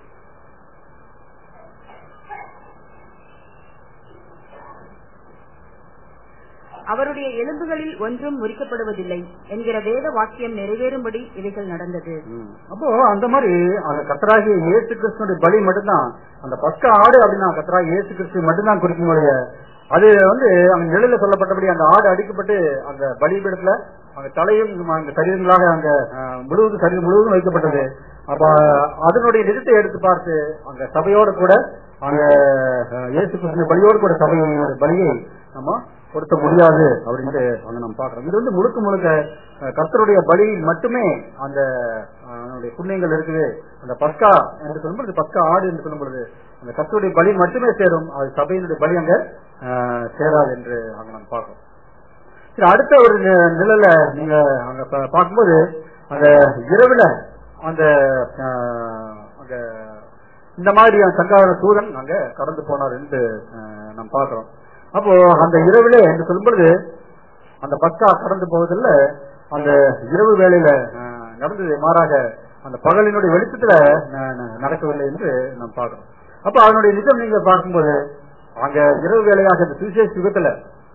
அவருடைய எலும்புகளில் ஒன்றும் முறிக்கப்படுவதில்லை என்கிற வேத வாக்கியம் நிறைவேறும்படி இவைகள் நடந்தது ம். அப்போ அந்த மாதிரி அந்த கத்தராகிய இயேசு கிறிஸ்துடைய பலி மட்டும்தான் அந்த பஸ்க ஆடு அப்படின்னா கத்தராகிய இயேசு கிறிஸ்து மட்டும்தான் குறிக்கும் ஒழிய அது வந்து அங்க நிழல்ல சொல்லப்பட்டபடி அந்த ஆடு அடிக்கப்பட்டு அந்த பலிபீடத்துல அந்த தலையும் அந்த சரீரங்களாக அங்க அஹ், முழுவதும் சரீரம் முழுவதும் வைக்கப்பட்டது அப்ப அதனுடைய நிஜத்தை எடுத்து பார்த்து அங்க சபையோட கூட அங்க அஹ், இயேசு கிறிஸ்துவின் பலியோடு கூட சபையோட பலியை நம்ம பொருத்த முடியாது அப்படின்ட்டு அங்க நம்ம பாக்குறோம் இது வந்து முழுக்க முழுக்க அஹ், கர்த்தருடைய பலி மட்டுமே அந்த அஹ், அதனுடைய புண்ணியங்கள் இருக்குது அந்த பஸ்கா என்று சொல்லும்போது பஸ்கா ஆடு என்று சொல்லும் பொழுது அந்த கர்த்தருடைய பலி மட்டுமே சேரும் அது சபையினுடைய பலி அங்க அஹ், சேராது என்று அங்க நம்ம பார்க்கிறோம் சரி அடுத்த ஒரு நி- நிழல நீங்க அங்க பா- பார்க்கும்போது அந்த இரவுல அந்த அஹ், அங்க இந்த மாதிரி சங்கார சூரன் அங்க கடந்து போனார் என்று அஹ், நம்ம பார்க்கிறோம் அப்போ அந்த இரவிலே என்று சொல்லும்பொழுது அந்த பஸ்கா கடந்து போவதில்ல அந்த இரவு வேளையில அஹ், நடந்தது மாறாக அந்த பகலினுடைய வெளிச்சத்துல ந- ந- நடக்கவில்லை என்று நாம் பார்க்கிறோம் அப்ப அதனுடைய நிஜம் நீங்க பார்க்கும்போது அங்க இரவு வேலையாக இந்த சுவிசேஷ யுகத்துல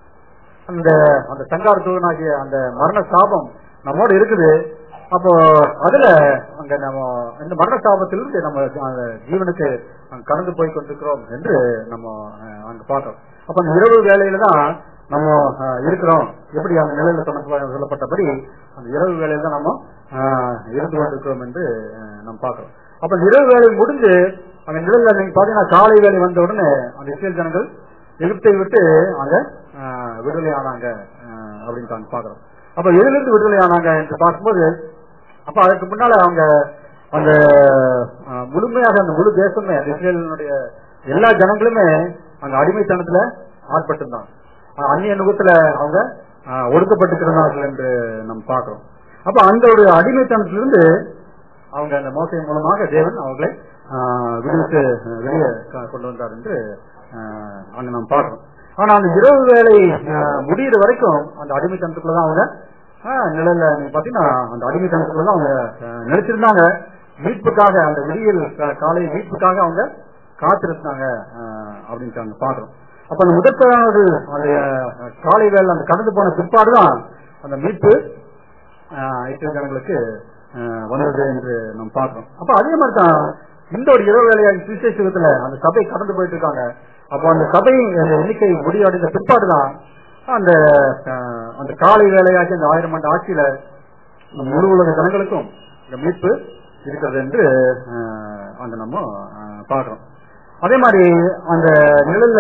அந்த அந்த சங்கார தூதனாகிய அந்த மரண சாபம் நம்மோட இருக்குது அப்போ அதுல அங்க நம்ம இந்த மரண சாபத்திலிருந்து நம்ம அந்த ஜீவனுக்கு அங்க கடந்து போய் கொண்டிருக்கிறோம் என்று நம்ம அஹ், அங்க பார்க்கிறோம் அப்ப அந்த இரவு வேலையில தான் நம்ம அஹ், இருக்கிறோம் எப்படி அந்த நிலையில சொன்ன- சொல்லப்பட்டபடி அந்த இரவு வேலையில தான் நம்ம அஹ், இருந்து கொண்டிருக்கிறோம் என்று அஹ், நம்ம பார்க்கிறோம் அப்ப அந்த இரவு வேலை முடிஞ்சு அந்த நிலையில நீங்க பாத்தீங்கன்னா காலை வேலை வந்த உடனே அந்த இஸ்ரேல் ஜனங்கள் எகிப்தை விட்டு அங்க ஆஹ், விடுதலை ஆனாங்க ஆஹ், அப்படின்னு நாங்க பாக்குறோம் அப்ப எதிலிருந்து விடுதலை ஆனாங்க என்று பார்க்கும்போது அப்ப அதுக்கு முன்னால அவங்க அந்த ஆஹ், முழுமையாக அந்த முழு தேசமே அந்த இஸ்ரேலினுடைய எல்லா ஜனங்களுமே அந்த அடிமைத்தனத்துல ஆட்பட்டிருந்தாங்க ஆஹ், அந்நிய நுகத்துல அவங்க ஆஹ், ஒடுக்கப்பட்டிருக்கிறார்கள் என்று நம்ம பாக்குறோம் அப்ப அந்த ஒரு அடிமைத்தனத்திலிருந்து அவங்க அந்த மோசையின் மூலமாக தேவன் அவர்களை ஆஹ், விடுவித்து ஆஹ், வெளியே க- கொண்டு வந்தார் என்று ஆஹ், அங்க நாம் பார்க்கிறோம் ஆனா அந்த இரவு வேலை ஆஹ், முடியிற வரைக்கும் அந்த அடிமைத்தனத்துக்குள்ளதான் அவங்க ஆஹ், நிழல்ல நீங்க பாத்தீங்கன்னா அந்த அடிமைத்தனத்துக்குள்ளதான் அவங்க ஆஹ், நிலைச்சிருந்தாங்க மீட்புக்காக அந்த விடியல் கா- காலை மீட்புக்காக அவங்க காத்திருந்தாங்க ஆஹ், அப்படின்ட்டு அங்க பாக்குறோம் அப்ப அந்த முதற்களானது அந்த ஆஹ், காலை வேலை அந்த கடந்து போன பிற்பாடுதான் அந்த மீட்பு ஐக்கியங்களுக்கு வந்தது என்று நாம் பார்க்கிறோம் அப்ப அதே மாதிரி தான் இந்த ஒரு இரவு வேலையாக சுவிசேஷத்துல அந்த சபை கடந்து போயிட்டு இருக்காங்க அப்போ அந்த சபை அந்த எண்ணிக்கை முடிவடைந்த பிற்பாடுதான் அந்த அஹ், அந்த காலை வேலையாகி அந்த ஆயிரம் ஆண்டு ஆட்சியில நம்ம முழு உலக ஜனங்களுக்கும் இந்த மீட்பு இருக்கிறது என்று அஹ், அங்க நம்ம அஹ், பார்க்கிறோம் அதே மாதிரி அந்த நிழல்ல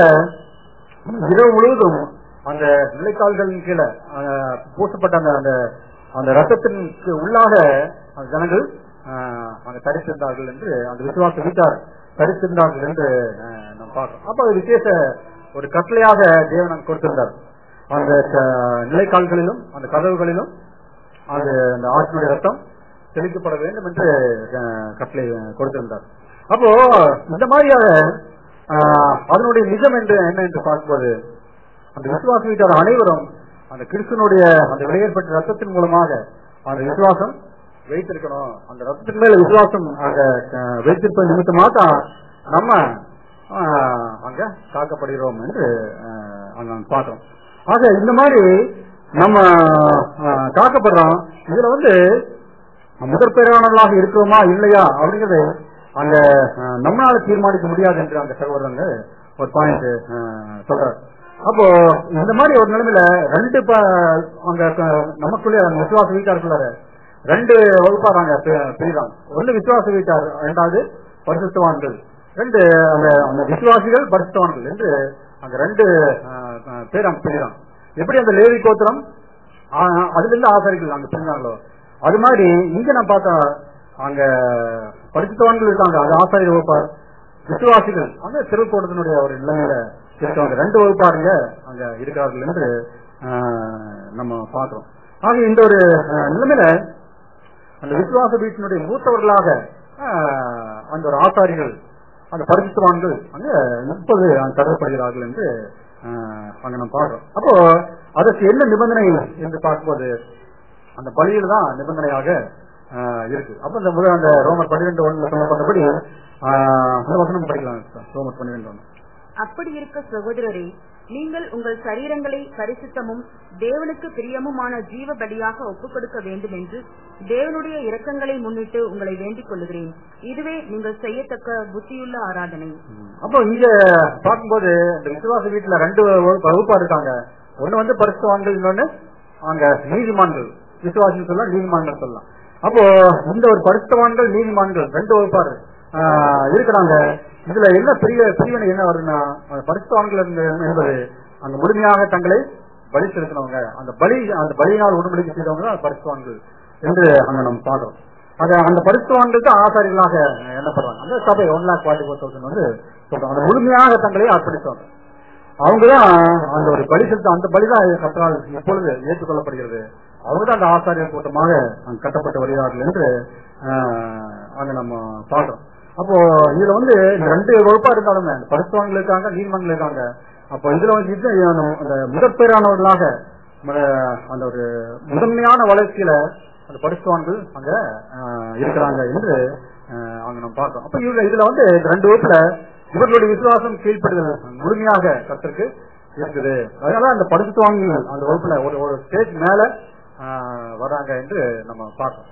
இரவு முழுவதும் அந்த நிலைக்கால்களின் கீழே அஹ், பூசப்பட்ட அந்த அந்த அந்த ரத்தத்திற்கு உள்ளாக அந்த ஜனங்கள் அஹ், அங்க தரித்திருந்தார்கள் என்று அந்த விசுவாச வீட்டார் தரித்திருந்தார்கள் என்று அஹ், நாம் பார்க்கிறோம் அப்ப அது விசேஷ ஒரு கட்டளையாக தேவன் அங்கு கொடுத்திருந்தார் அந்த க- நிலைக்கால்களிலும் அந்த கதவுகளிலும் அது அந்த ஆற்றினுடைய ரத்தம் தெளிக்கப்பட வேண்டும் என்று அஹ், கட்டளை கொடுத்திருந்தார் அப்போ இந்த மாதிரியாக ஆஹ், அதனுடைய நிஜம் என்று என்ன என்று பார்க்கும்போது அந்த விசுவாச வீட்டார் அனைவரும் அந்த கிறிஸ்தனுடைய அந்த விளையேற்பட்ட ரத்தத்தின் மூலமாக அந்த விசுவாசம் வைத்திருக்கணும் அந்த ரத்தத்தின் மேல விசுவாசம் அங்க அஹ், வைத்திருப்பது நிமித்தமாக தான் நம்ம ஆஹ், அங்க காக்கப்படுகிறோம் என்று ஆஹ், அங்க நம்ம பார்க்கிறோம் ஆக இந்த மாதிரி நம்ம ஆஹ், காக்கப்படுறோம் இதுல வந்து முதற் பேரானவர்களாக இருக்கிறோமா இல்லையா அப்படிங்கறது அங்க அஹ், நம்மளால தீர்மானிக்க முடியாது என்று அந்த சகோதரங்க ஒரு பாயிண்ட் சொல்றாரு அப்போ இந்த மாதிரி ஒரு நிலைமையில ரெண்டு ப- அங்க க- நமக்குள்ளே அந்த விசுவாச வீட்டாருக்குள்ள ரெண்டு வகுப்பா நாங்க பி- பிரிதான் ஒண்ணு விசுவாச வீட்டார் இரண்டாவது பரிசுத்தவான்கள் ரெண்டு அந்த அந்த விசுவாசிகள் பரிசுத்தவான்கள் என்று அங்க ரெண்டு அஹ், அஹ், பேர் அங்க பிரிதான் எப்படி அந்த லேவி கோத்திரம் ஆஹ், அதுல இருந்து ஆசாரிகள் அங்க பிரிந்தாங்களோ அது மாதிரி இங்க நான் பார்த்தா அங்க பரிசுத்தவான்கள் இருக்காங்க அது ஆசாரிய வகுப்பார் விசுவாசிகள் அங்க திருக்கூட்டத்தினுடைய ஒரு நிலைமையில இருக்காங்க ரெண்டு வகுப்பாருங்க அங்க இருக்கிறார்கள் என்று ஆஹ், நம்ம பார்க்கிறோம் ஆக இந்த ஒரு ஆஹ், நிலைமையில அந்த விசுவாச வீட்டினுடைய மூத்தவர்களாக ஆஹ், அந்த ஒரு ஆசாரிகள் அந்த பரிசுத்தவான்கள் அங்க முப்பது கருதப்படுகிறார்கள் என்று ஆஹ், அங்க நம்ம பார்க்கிறோம் அப்போ அதற்கு என்ன நிபந்தனை என்று பார்க்கும்போது அந்த பலியில் தான் நிபந்தனையாக ஆஹ், இருக்கு அப்ப இந்த முதல் அந்த ரோமர் பன்னிரெண்டு ஒண்ணுல சொல்லப்பட்டபடி ஆஹ், இந்த வசனம் படிக்கலாம் சார். ரோமர் பன்னிரெண்டு ஒண்ணு அப்படி இருக்க சகோதரரே நீங்கள் உங்கள் சரீரங்களை பரிசுத்தமும் தேவனுக்கு பிரியமுமான ஜீவ பலியாக ஒப்புக் கொடுக்க வேண்டும் என்று தேவனுடைய இரக்கங்களை முன்னிட்டு உங்களை வேண்டிக் கொள்கிறேன் இதுவே நீங்கள் செய்யத்தக்க புத்தியுள்ள ஆராதனை அப்போ இங்க பார்க்கும்போது இந்த விசுவாச வீட்டுல ரெண்டு வகு- வகுப்பா இருக்காங்க ஒண்ணு வந்து பரிசுத்தவான்கள் இன்னொன்னு அங்க நீதிமான்கள் விசுவாசின்னு சொல்லலாம் நீதிமான்கள் சொல்லலாம் அப்போ இந்த ஒரு பரிசுத்தவான்கள் நீதிமான்கள் ரெண்டு வகுப்பாரு ஆஹ், இருக்கிறாங்க இதுல என்ன பெரிய பிரிவினை என்ன வருதுன்னா அந்த பரிசுத்தவான்கள் என்பது என்பது அங்க முழுமையாக தங்களை பலி செலுத்தினவங்க அந்த பலி அந்த பலியினால் உடன்படிக்கை செய்தவங்க தான் பரிசுத்தவான்கள் என்று அங்க நம்ம பார்க்கிறோம் அது அந்த பரிசுத்தவான்கள் தான் ஆசாரிகளாக எண்ணப்படுறாங்க அந்த சபை one lakh forty four thousand வந்து சொல்றாங்க அந்த முழுமையாக தங்களை அர்ப்பணித்தவங்க அவங்கதான் அந்த ஒரு பலி செலுத்த அந்த பலிதான் கத்தனால் எப்பொழுது ஏற்றுக்கொள்ளப்படுகிறது அவங்கதான் அந்த ஆசாரியர் கூட்டமாக அங்க கட்டப்பட்டு வருகிறார்கள் என்று ஆஹ், அங்க நம்ம பார்க்கிறோம் அப்போ இதுல வந்து இந்த ரெண்டு வகுப்பா இருந்தாலுமே அந்த பரிசுத்தவான்கள் இருக்காங்க நீதிமன்கள் இருக்காங்க அப்போ இதுல வந்து இது அந்த முதற்பேரானவர்களாக ம- அந்த ஒரு முதன்மையான வளர்ச்சியில அந்த பரிசுத்தவான்கள் அங்க ஆஹ், இருக்கிறாங்க என்று ஆஹ், அங்க நம்ம பார்க்கிறோம் அப்ப இவங்க இதுல வந்து இந்த ரெண்டு வகுப்புல இவர்களுடைய விசுவாசம் கீழ்ப்படுதல் முழுமையாக கத்திற்கு இருக்குது அதனால அந்த பரிசுத்தவான்கள் அந்த வகுப்புல ஒரு ஒரு ஸ்டேஜ் மேல ஆஹ், வர்றாங்க என்று நம்ம பார்க்கிறோம்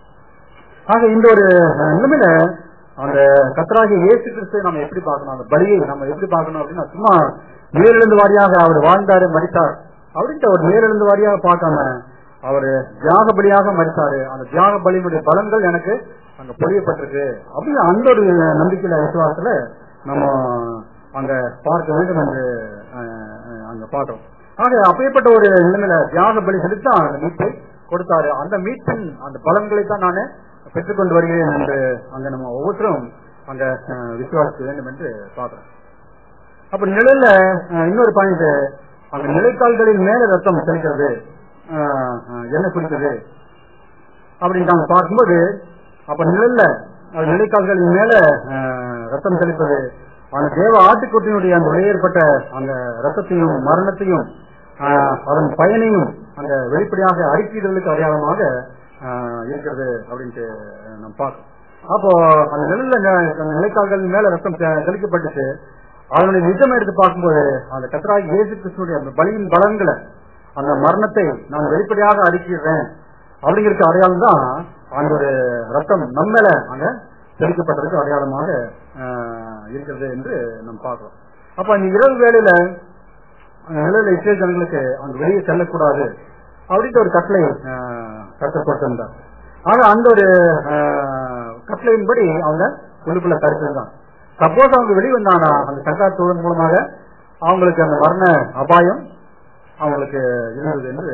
ஆக இந்த ஒரு அஹ், நிலைமையில அந்த கத்தராகிய இயேசு கிறிஸ்துவை நம்ம எப்படி பார்க்கணும் அந்த பலியை நம்ம எப்படி பார்க்கணும் அப்படின்னா சும்மா மேலிருந்து வாரியாக அவர் வாழ்ந்தாரு மறித்தார் அப்படின்ட்டு அவர் மேலிருந்து வாரியாக பார்க்காம அவர் தியாக பலியாக மறித்தாரு அந்த தியாக பலியினுடைய பலன்கள் எனக்கு அங்க பொழியப்பட்டிருக்கு அப்படின்னு அந்த ஒரு நம்பிக்கையில விசுவாசத்துல நம்ம அங்க பார்க்க வேண்டும் என்று அஹ், அஹ், அங்க பார்த்தோம் ஆக அப்பேற்பட்ட ஒரு நிலைமையில தியாக பலி செலுத்தி தான் அந்த மீட்பை கொடுத்தாரு அந்த மீட்பின் அந்த பலன்களை தான் நானு பெற்றுக்கொண்டு வருகிறேன் என்று அங்க நம்ம ஒவ்வொருத்தரும் அங்க அஹ், விசுவாசிக்க வேண்டும் என்று பார்க்கிறோம் அப்ப நிலையில அஹ், இன்னொரு பாயிண்ட் அங்க நிலைக்கால்களின் மேல ரத்தம் செலுக்கிறது அஹ், அஹ், என்ன குறித்தது அப்படின்னு நாங்க பார்க்கும்போது அப்ப நிழல்ல அது நிலைக்கால்களின் மேல அஹ், ரத்தம் செலுத்தது அந்த தேவ ஆட்டுக்குட்டியினுடைய அந்த வெளியேற்பட்ட அந்த ரத்தத்தையும் மரணத்தையும் ஆஹ், அதன் பயனையும் அந்த வெளிப்படையாக அறிக்கையிடலுக்கு அடையாளமாக ஆஹ், இருக்கிறது அப்படின்ட்டு நம்ம பார்க்கணும் அப்போ அந்த நிழல்ல ந- அந்த நிலைக்கால்களின் மேல ரத்தம் தெ- தெளிக்கப்பட்டுச்சு அதனுடைய நிஜம் எடுத்து பார்க்கும்போது அந்த கத்தராகி இயேசு கிறிஸ்துடைய அந்த பலியின் பலன்களை அந்த மரணத்தை நான் வெளிப்படையாக அறிக்கிறேன் அப்படிங்கிறதுக்கு அடையாளம் தான் அந்த ஒரு ரத்தம் நம்ம மேல அங்க தெளிக்கப்பட்டதுக்கு அடையாளமாக ஆஹ், இருக்கிறது என்று நம்ம பார்க்கிறோம் அப்ப அந்த இரவு வேளையில அந்த நிலையில இஸ்ரேல் ஜனங்களுக்கு அங்க வெளியே செல்லக்கூடாது அப்படின்ற ஒரு கட்டளை கட்டப்பட்டிருந்தார் ஆக அந்த ஒரு ஆஹ், கட்டளையின்படி அவங்க உள்ளுக்குள்ள கருத்துருந்தாங்க சப்போஸ் அவங்க வெளியே வந்தாங்கன்னா அந்த சர்க்கார் தொழில் மூலமாக அவங்களுக்கு அந்த மரண அபாயம் அவங்களுக்கு இருந்தது என்று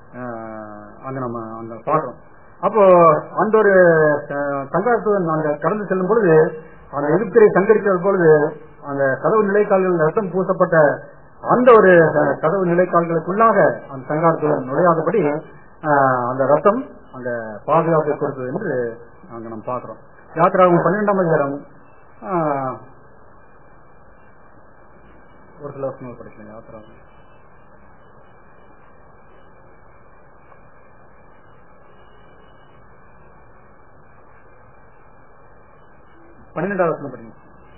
ஆஹ், அங்க நம்ம அங்க பாக்குறோம் அப்போ அந்த ஒரு சங்காரத்துடன் அங்க கடந்து செல்லும் பொழுது அந்த எதிர்த்திரை சங்கரிக்கிற பொழுது அந்த கதவு நிலைக்கால்கள் ரத்தம் பூசப்பட்ட அந்த ஒரு அஹ், கதவு நிலைக்கால்களுக்குள்ளாக அந்த சங்காரத்துடன் நுழையாதபடி ஆஹ், அந்த ரத்தம் அங்க பாதுகாப்பு கொடுத்தது என்று அங்க நம்ம பாக்குறோம் யாத்திராவும் பன்னிரெண்டாம் அதிகாரம் ஆஹ், ஒரு சில வருஷங்கள் படிக்கலைங்க ஆத்திரம் பன்னிரெண்டாவது வருஷம் படிக்கணும்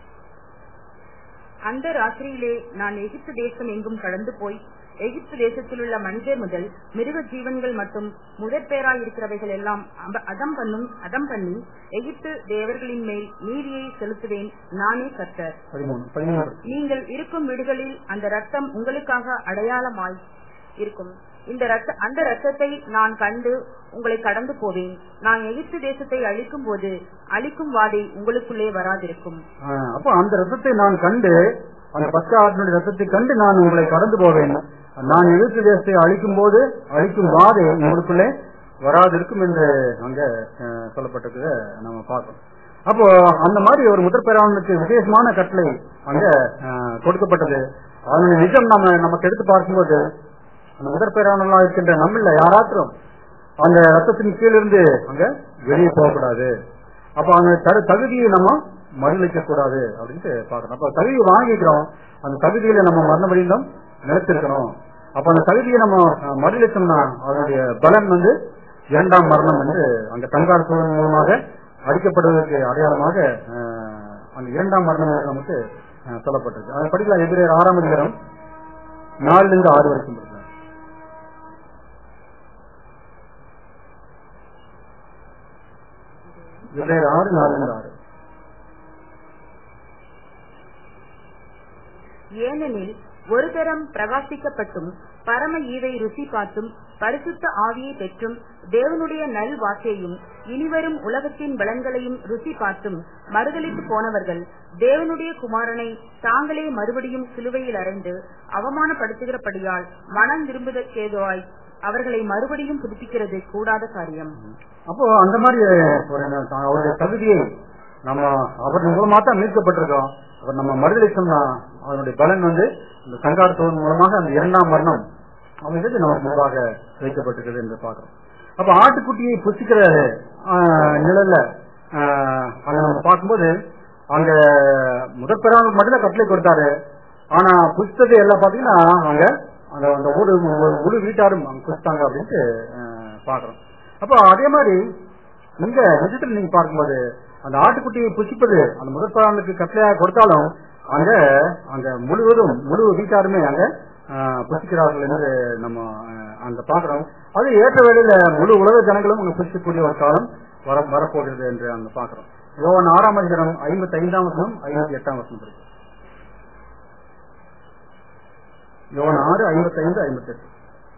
அந்த ராத்திரியிலே நான் எகிப்து தேசம் எங்கும் கடந்து போய் எகிப்து தேசத்தில் உள்ள மனிதர் முதல் மிருக ஜீவன்கள் மற்றும் முதற்பேராய் இருக்கிறவைகள் எல்லாம் அப- அதம் பண்ணும் அதம் பண்ணி எகிப்து தேவர்களின் மேல் நீதியை செலுத்துவேன் நானே கர்த்தர் பதிமூணு பதிமூணு நீங்கள் இருக்கும் வீடுகளில் அந்த ரத்தம் உங்களுக்காக அடையாளமாய் இருக்கும் இந்த ரத்த அந்த ரத்தத்தை நான் கண்டு உங்களை கடந்து போவேன் நான் எகிப்து தேசத்தை அழிக்கும் போது அழிக்கும் வாதை உங்களுக்குள்ளே வராதிருக்கும் ஆஹ் அப்போ அந்த ரத்தத்தை நான் கண்டு அந்த பச்சாத்தினுடைய ரத்தத்தை கண்டு நான் உங்களை கடந்து போவேன் நான் எதிர்த்து தேசத்தை அழிக்கும் போது அழிக்கும் வாதை உங்களுக்குள்ளே வராதிருக்கும் என்று அங்க ஆஹ், சொல்லப்பட்டிருக்கிறத நம்ம பார்க்கணும் அப்போ அந்த மாதிரி ஒரு முதற் பேராளனுக்கு விசேஷமான கட்டளை அங்க ஆஹ், கொடுக்கப்பட்டது அதனுடைய நிஜம் நம்ம நமக்கு எடுத்து பார்க்கும்போது அந்த முதற் பேராளர்களா இருக்கின்ற நம்மள யாராச்சும் அந்த ரத்தத்தின் கீழிருந்து அங்க வெளியே போகக்கூடாது அப்ப அந்த தரு- தகுதியை நம்ம மறுதளிக்க கூடாது அப்படின்ட்டு பாக்கணும் அப்ப தகுதியை வாங்கிக்கிறோம் அந்த தகுதியில நம்ம மரணமடைந்தோம் நிலைத்திருக்கணும் அப்ப அந்த தகுதியை நம்ம அஹ், மறுதளிச்சோம்னா அதனுடைய பலன் வந்து இரண்டாம் மரணம் என்று அங்க தங்கார் சூழல் மூலமாக அடிக்கப்படுவதற்கு அடையாளமாக அஹ், அந்த இரண்டாம் மரணம் என்று நமக்கு அஹ், சொல்லப்பட்டிருக்கு அதை படிக்கலாம் எதிரே ஆறாம் அதிகாரம் நாலுல இருந்து ஆறு வரைக்கும் படிக்கலாம் எதிரே ஆறு நாலுல இருந்து ஆறு ஏனெனில் ஒரு தரம் பிரகாசிக்கப்பட்டும் பரம ஈவை ருசி பார்த்தும் பரிசுத்த ஆவியை பெற்றும் தேவனுடைய நல் வார்த்தையும் இனிவரும் உலகத்தின் பலன்களையும் ருசி பார்த்தும் மறுதலித்து போனவர்கள் தேவனுடைய குமாரனை தாங்களே மறுபடியும் சிலுவையில் அறைந்து அவமானப்படுத்துகிறபடியால் மனம் விரும்புதற்கேதுவாய் அவர்களை மறுபடியும் புதுப்பிக்கிறது கூடாத காரியம் அப்போ அந்த மாதிரி ஒரு என்ன, அவருடைய தகுதியை நம்ம அவர் மூலமா தான் மீட்கப்பட்டிருக்கோம் அவர் நம்ம மறுதளிச்சோம்னா அதனுடைய பலன் வந்து இந்த சங்காரத்தோன் மூலமாக அந்த இரண்டாம் மரணம் அமைந்தது நமக்கு முன்பாக வைக்கப்பட்டிருக்கிறது என்று பார்க்கிறோம் அப்ப ஆட்டுக்குட்டியை புசிக்கிற ஆஹ், நிழல்ல ஆஹ், அதை நம்ம பார்க்கும்போது அங்க முதற்பெறாமல் மட்டும்தான் கட்டளை கொடுத்தாரு ஆனா புஸ்தத்தை எல்லாம் பாத்தீங்கன்னா அங்க அந்த அந்த ஊரு முழு வீட்டாரும் அங்க புசித்தாங்க அப்படின்ட்டு ஆஹ், பார்க்கிறோம் அப்போ அதே மாதிரி இங்க நிஜத்தில் நீங்க பார்க்கும்போது அந்த ஆட்டுக்குட்டியை புசிப்பது அந்த முதற்பெறானுக்கு கட்டளையாக கொடுத்தாலும் அங்க அங்க முழுவதும் முழு வீட்டாருமே அங்க ஆஹ், புசிக்கிறார்கள் என்று நம்ம ஆஹ், அங்க பாக்குறோம் அது ஏற்ற வேளையில முழு உலக ஜனங்களும் அங்க புசிக்கக்கூடிய ஒரு காலம் வர வரப்போகிறது என்று அங்க பாக்குறோம் யோவான் ஆறாம் அதிகாரம் ஐம்பத்தி ஐந்தாம் வருஷம் ஐம்பத்தி எட்டாம் வருஷம் இருக்கு யோவான் ஆறு ஐம்பத்தி ஐந்து ஐம்பத்தி எட்டு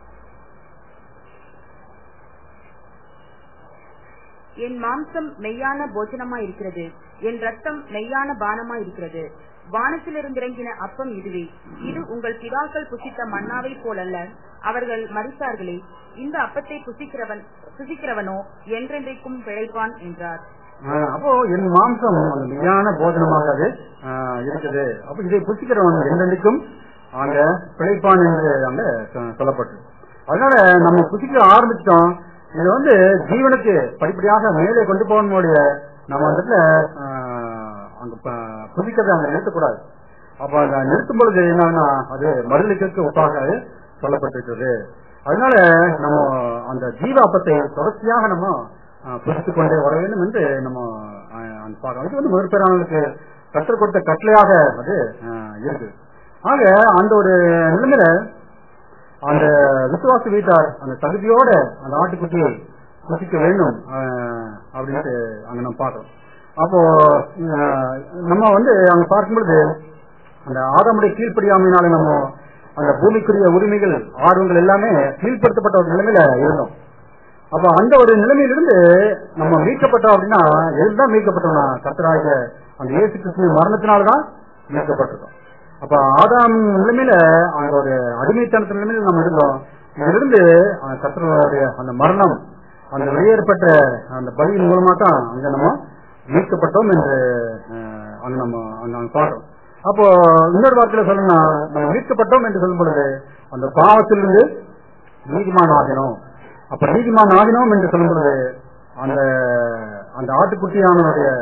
என் மாம்சம் மெய்யான போஜனமாய் இருக்கிறது என் ரத்தம் மெய்யான பானமாய் இருக்கிறது வானத்திலிருந்து இறங்கின அப்பம் இதுவே இது உங்கள் பிதாக்கள் புசித்த மன்னாவை போலல்ல அவர்கள் மறித்தார்களே இந்த அப்பத்தை புசிக்கிறவன் புசிக்கிறவனோ என்றென்றைக்கும் பிழைப்பான் என்றார் ஆஹ் அப்போ என் மாம்சம் அந்த மெய்யான போஜனமாக அது ஆஹ் இருக்குது அப்ப இதை புசிக்கிறவன் என்றென்றைக்கும் அங்க பிழைப்பான் என்று அங்க சொ- சொல்லப்பட்டது அதனால நம்ம புசிக்க ஆரம்பிச்சிட்டோம் இது வந்து ஜீவனுக்கு படிப்படியாக மேலே கொண்டு போகணுடைய நம்ம வந்துட்டு ஆஹ், அங்க ப- புசிக்கிறதை அங்க நிறுத்தக்கூடாது அப்ப அங்க நிறுத்தும் பொழுது என்னன்னா அது மறுதளிக்கிறதுக்கு ஒப்பாக அது சொல்லப்பட்டிருக்கிறது அதனால நம்ம அந்த ஜீவாப்பத்தை தொடர்ச்சியாக நம்ம ஆஹ், புசித்துக் கொண்டே வர வேண்டும் என்று நம்ம ஆஹ், அந்த பார்க்கிறோம் இது வந்து முதற்பேரானவர்களுக்கு கற்றுக் கொடுத்த கட்டளையாக அது ஆஹ், இருக்குது ஆக அந்த ஒரு நிலைமையில அந்த விசுவாச வீட்டார் அந்த தகுதியோட அந்த ஆட்டுக்குட்டியை புசிக்க வேண்டும் ஆஹ், அப்படின்ட்டு அங்க நம்ம பார்க்கிறோம் அப்போ ஆஹ், நம்ம வந்து அங்க பார்க்கும்பொழுது அந்த ஆதாமுடைய கீழ்ப்படியாமையினால நம்ம அந்த பூமிக்குரிய உரிமைகள் ஆர்வங்கள் எல்லாமே கீழ்ப்படுத்தப்பட்ட ஒரு நிலைமையில இருந்தோம் அப்ப அந்த ஒரு நிலைமையிலிருந்து நம்ம மீட்கப்பட்டோம் அப்படின்னா எதுதான் மீட்கப்பட்டோம்னா கத்தராக அந்த இயேசு கிறிஸ்துவின் மரணத்தினால்தான் மீட்கப்பட்டிருக்கோம் அப்ப ஆதாம் நிலைமையில அங்க ஒரு அடிமைத்தனத்து நிலைமையில நம்ம இருந்தோம் இதிலிருந்து அந்த கத்தருடைய அந்த மரணம் அந்த வெளியேறப்பட்ட அந்த பலியின் மூலமா தான் அங்க நம்ம மீட்கப்பட்டோம் என்று அஹ், அங்க நம்ம அங்க அங்க பார்க்கிறோம் அப்போ இன்னொரு வார்த்தையில சொல்லணும்னா நம்ம மீட்கப்பட்டோம் என்று சொல்லும் பொழுது அந்த பாவத்திலிருந்து நீதிமான் ஆகினோம் அப்ப நீதிமான் ஆகினோம் என்று சொல்லும் பொழுது அந்த அந்த ஆட்டுக்குட்டியானுடைய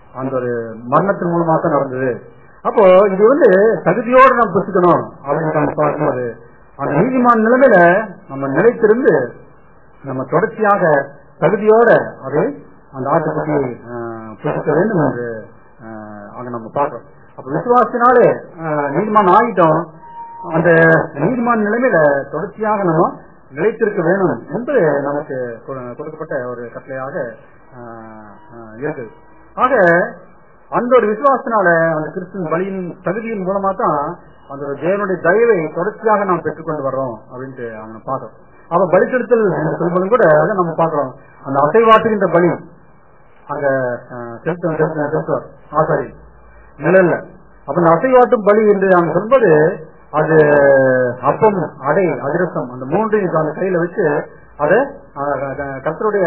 அந்த ஒரு மரணத்தின் மூலமா தான் நடந்தது அப்போ இது வந்து தகுதியோடு நாம் புசிக்கணும் அப்படின்னு நம்ம பார்க்கும்போது அந்த நீதிமான் நிலைமையில நம்ம நிலைத்திருந்து நம்ம தொடர்ச்சியாக தகுதியோட அதை அந்த ஆட்டுக்குட்டி ஆஹ், புசிக்க வேண்டும் என்று ஆஹ், அங்க நம்ம பார்க்கிறோம் அப்ப விசுவாசத்தினாலே ஆஹ், நீதிமான் ஆகிட்டோம் அந்த நீதிமான் நிலைமையில தொடர்ச்சியாக நம்ம நிலைத்திருக்க வேணும் என்பது நமக்கு கொடு- கொடுக்கப்பட்ட ஒரு கட்டளையாக ஆஹ், ஆஹ், இருக்குது ஆக அந்த ஒரு விசுவாசத்தினால அந்த கிறிஸ்துவின் பலியின் தகுதியின் மூலமா தான் அந்த ஒரு தேவனுடைய தயவை தொடர்ச்சியாக நாம் பெற்றுக்கொண்டு வர்றோம் அப்படின்ட்டு அவங்க பார்க்கிறோம் அப்ப பலி செலுத்தல் என்று சொல்வதும் கூட அதை நம்ம பார்க்கிறோம் அந்த அசைவாட்டுகின்ற பலி அங்க அஹ், செலுத்த செலுத்த- செலுத்துவார் ஆசாரி நிழல்ல அப்ப இந்த அசைவாட்டும் பலி என்று அவங்க சொல்வது அது அப்பம் அடை அதிரசம் அந்த மூன்றையும் அந்த கையில வச்சு அதை கத்தருடைய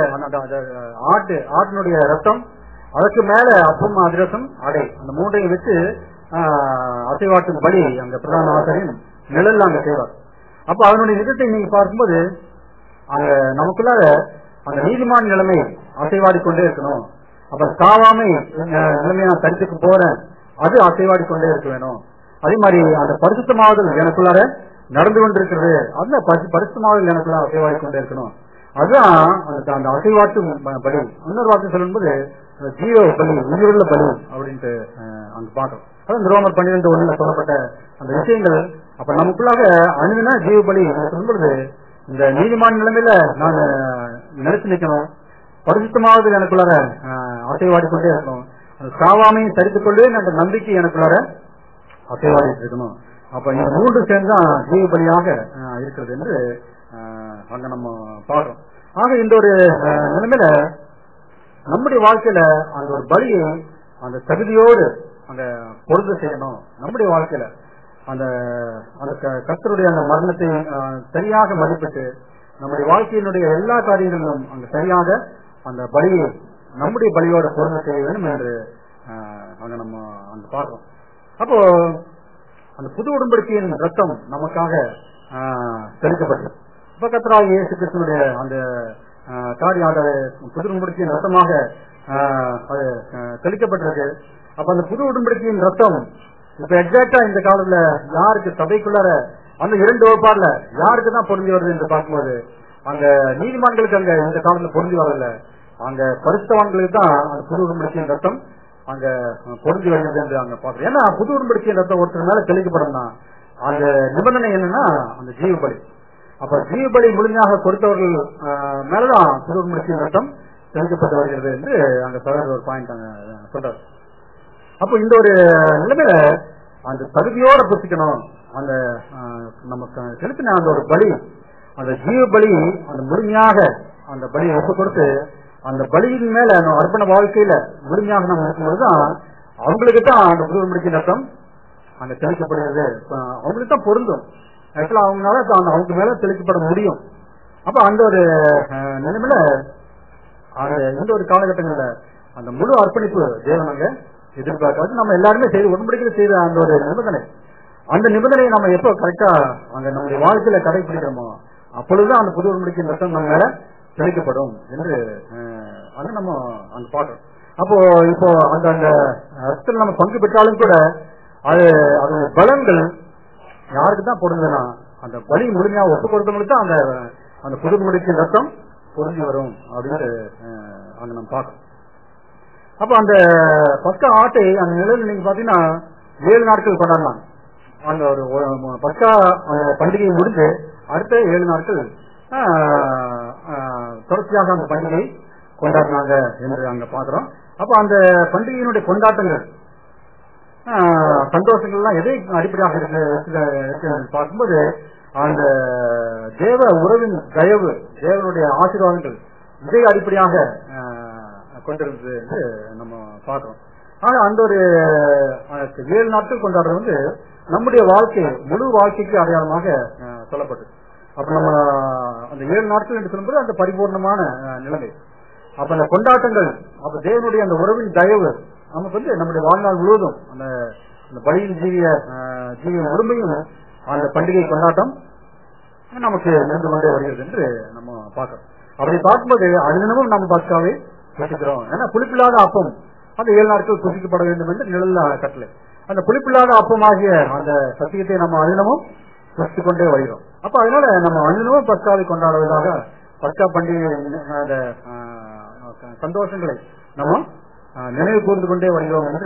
ஆட்டு ஆட்டினுடைய ரத்தம் அதற்கு மேல அப்பம் அதிரசம் அடை அந்த மூன்றையும் வச்சு ஆஹ், அசைவாட்டும் பலி அங்க பிரதான ஆசிரியன் நிழல்ல அங்க செய்வார் அப்ப அதனுடைய நிஜத்தை நீங்க பார்க்கும்போது அங்க நமக்குள்ளார அந்த நீதிமான் நிலைமை அசைவாடி கொண்டே இருக்கணும் அப்ப சாவாமை அஹ், நிலைமையை நான் தரித்துக்கு போறேன் அது அசைவாடி கொண்டே இருக்க வேணும் அதே மாதிரி அந்த பரிசுத்தமாவதல் எனக்குள்ளார நடந்து கொண்டிருக்கிறது அந்த பரி- பரிசுத்தமாவதல் எனக்குள்ளார அசைவாடி கொண்டே இருக்கணும் அதுதான் அந்த அந்த அசைவாட்டு ப- பலி இன்னொரு வார்த்தை சொல்லும்போது அந்த ஜீவ பலி உயிருள்ள பலி அப்படின்ட்டு அஹ், அங்க பாக்குறோம் அதான் ரோமர் பன்னிரெண்டு ஒண்ணுல சொல்லப்பட்ட அந்த விஷயங்கள் அப்ப நமக்குள்ளாக அணுகுனா ஜீவ பலி சொல்லும்போது இந்த நீதிமான் நிலைமையில நான் நினைச்சு நிக்கணும் பரிசுத்தமாவது எனக்குள்ளார அஹ், அசைவாடி கொண்டே இருக்கணும் அந்த சாவாமையும் சரித்துக் கொண்டு அந்த நம்பிக்கை எனக்குள்ளார அசைவாடிட்டு இருக்கணும் அப்ப இந்த மூன்று சேர்ந்துதான் ஜீவ பலியாக அஹ், இருக்கிறது என்று அஹ், அங்க நம்ம பார்க்கிறோம் ஆக இந்த ஒரு அஹ், நிலைமையில நம்முடைய வாழ்க்கையில அந்த ஒரு பலியை அந்த தகுதியோடு அங்க பொருந்த செய்யணும் நம்முடைய வாழ்க்கையில அந்த அந்த க- கர்த்தருடைய அந்த மரணத்தை அஹ், சரியாக மதிப்பிட்டு நம்முடைய வாழ்க்கையினுடைய எல்லா காரியங்களிலும் அங்க சரியாக அந்த பலியை நம்முடைய பலியோட பொருந்த செய்ய வேண்டும் என்று அஹ், அங்க நம்ம அங்க பார்க்கிறோம் அப்போ அந்த புது உடன்படிக்கையின் ரத்தம் நமக்காக ஆஹ், தெளிக்கப்பட்டது இப்ப கத்தராக இயேசு கிறிஸ்துனுடைய அந்த ஆஹ், காரியம் அந்த புது உடன்படிக்கையின் ரத்தமாக ஆஹ், அது ஆஹ், தெளிக்கப்பட்டிருக்கு அப்ப அந்த புது உடன்படிக்கையின் ரத்தம் இப்ப எக்ஸாக்டா இந்த காலத்துல யாருக்கு சபைக்குள்ளார அந்த இரண்டு வகுப்பாடுல யாருக்கு தான் பொருந்தி வருது என்று பார்க்கும்போது அங்க நீதிமான்களுக்கு அங்க இந்த காலத்துல பொருந்தி வரல அங்க பரிசுத்தவான்களுக்கு தான் அந்த புது உடன்படிக்கையின் ரத்தம் அங்க பொருந்தி வருகிறது என்று அங்க பாக்குறோம் ஏன்னா புது உடன்படிக்கையின் ரத்தம் ஒருத்தர் மேல தெளிக்கப்படணும்னா அந்த நிபந்தனை என்னன்னா அந்த ஜீவபலி அப்ப ஜீவபலி முழுமையாக கொடுத்தவர்கள் ஆஹ், மேலதான் புது உடன்படிக்கையின் ரத்தம் தெளிக்கப்பட்டு வருகிறது என்று அங்க சகோதரர் ஒரு பாயிண்ட் அங்க சொல்றாரு அப்போ இந்த ஒரு நிலைமையில அந்த தகுதியோட புசிக்கணும் அந்த ஆஹ், நமக்கு செலுத்தின அந்த ஒரு பலி அந்த ஜீவ பலி அந்த முழுமையாக அந்த பலியை ஒப்பு கொடுத்து அந்த பலியின் மேல நம்ம அர்ப்பண வாழ்க்கையில முழுமையாக நம்ம இருக்கும்போதுதான் அவங்களுக்கு தான் அந்த புது முடிக்கிற ரத்தம் அங்க தெளிக்கப்படுகிறது இப்ப அவங்களுக்கு தான் பொருந்தும் ஆக்சுவலா அவங்களால தான் அந்த அவங்க மேல தெளிக்கப்பட முடியும் அப்ப அந்த ஒரு ஆஹ், நிலைமையில அந்த இந்த ஒரு காலகட்டங்கள்ல அந்த முழு அர்ப்பணிப்பு தேவன் அங்க எதிர்பார்க்காது நம்ம எல்லாருமே செய்து உடன்படிக்கை செய்த அந்த ஒரு நிபந்தனை அந்த நிபந்தனையை நம்ம எப்போ கரெக்டா அங்க நம்முடைய வாழ்க்கையில கடைபிடிக்கிறோமோ அப்பொழுதுதான் அந்த புது உடன்படிக்கை ரத்தம் நம்ம மேல தெளிக்கப்படும் என்று அஹ், அங்க நம்ம அங்க பாக்குறோம் அப்போ இப்போ அந்த அந்த ரத்தத்தில் நம்ம பங்கு பெற்றாலும் கூட அது அது பலன்கள் யாருக்கு தான் பொருந்தனா அந்த பலி முழுமையா ஒப்பு கொடுத்தவங்களுக்கு தான் அந்த அந்த புது முடிக்கின் ரத்தம் பொருந்தி வரும் அப்படின்னு அஹ், அங்க நம்ம பார்க்கணும் அப்ப அந்த பஸ்கா ஆட்டை அந்த நிலையில் நீங்க பாத்தீங்கன்னா ஏழு நாட்கள் கொண்டாடலாம் அந்த ஒரு ஒரு பஸ்கா அந்த பண்டிகை முடிஞ்சு அடுத்த ஏழு நாட்கள் ஆஹ், ஆஹ், தொடர்ச்சியாக அந்த பண்டிகை கொண்டாடினாங்க என்று அங்க பாக்குறோம் அப்ப அந்த பண்டிகையினுடைய கொண்டாட்டங்கள் ஆஹ், சந்தோஷங்கள்லாம் எதை அடிப்படையாக இருக்கு இருக்கு என்று பார்க்கும்போது அந்த தேவ உறவின் தயவு தேவனுடைய ஆசீர்வாதங்கள் இதை அடிப்படையாக ஆஹ், கொண்டிருந்தது என்று நம்ம பார்க்கிறோம் ஆனா அந்த ஒரு அஹ், ஏழு நாட்கள் கொண்டாடுறது வந்து நம்முடைய வாழ்க்கை முழு வாழ்க்கைக்கு அடையாளமாக அஹ், சொல்லப்பட்டது அப்ப நம்ம அந்த ஏழு நாட்கள் என்று சொல்லும்போது அந்த பரிபூர்ணமான அஹ், நிலைமை அப்ப அந்த கொண்டாட்டங்கள் அப்ப தேவனுடைய அந்த உறவின் தயவு நமக்கு வந்து நம்முடைய வாழ்நாள் முழுவதும் அந்த அந்த பலியின் ஜீவிய அஹ், ஜீவிய முழுமையும் அந்த பண்டிகை கொண்டாட்டம் நமக்கு நின்று கொண்டே வருகிறது என்று நம்ம பார்க்கிறோம் அப்படி பார்க்கும்போது அனுதினமும் நம்ம பஸ்காவை வச்சுக்கிறோம் ஏன்னா புளிப்பில்லாத அப்பம் அந்த ஏழு நாட்கள் புசிக்கப்பட வேண்டும் என்று நிழல்ல கட்டளை அந்த புளிப்பில்லாத அப்பமாகிய அந்த சத்தியத்தை நம்ம அனுதினமும் புசித்துக் கொண்டே வருகிறோம் அப்ப அதனால நம்ம அனுதினமும் பஸ்காவை கொண்டாடுவதாக பஸ்கா பண்டிகை அந்த ஆஹ், சந்தோஷங்களை நம்ம ஆஹ், நினைவு கூர்ந்து கொண்டே வருகிறோம் என்று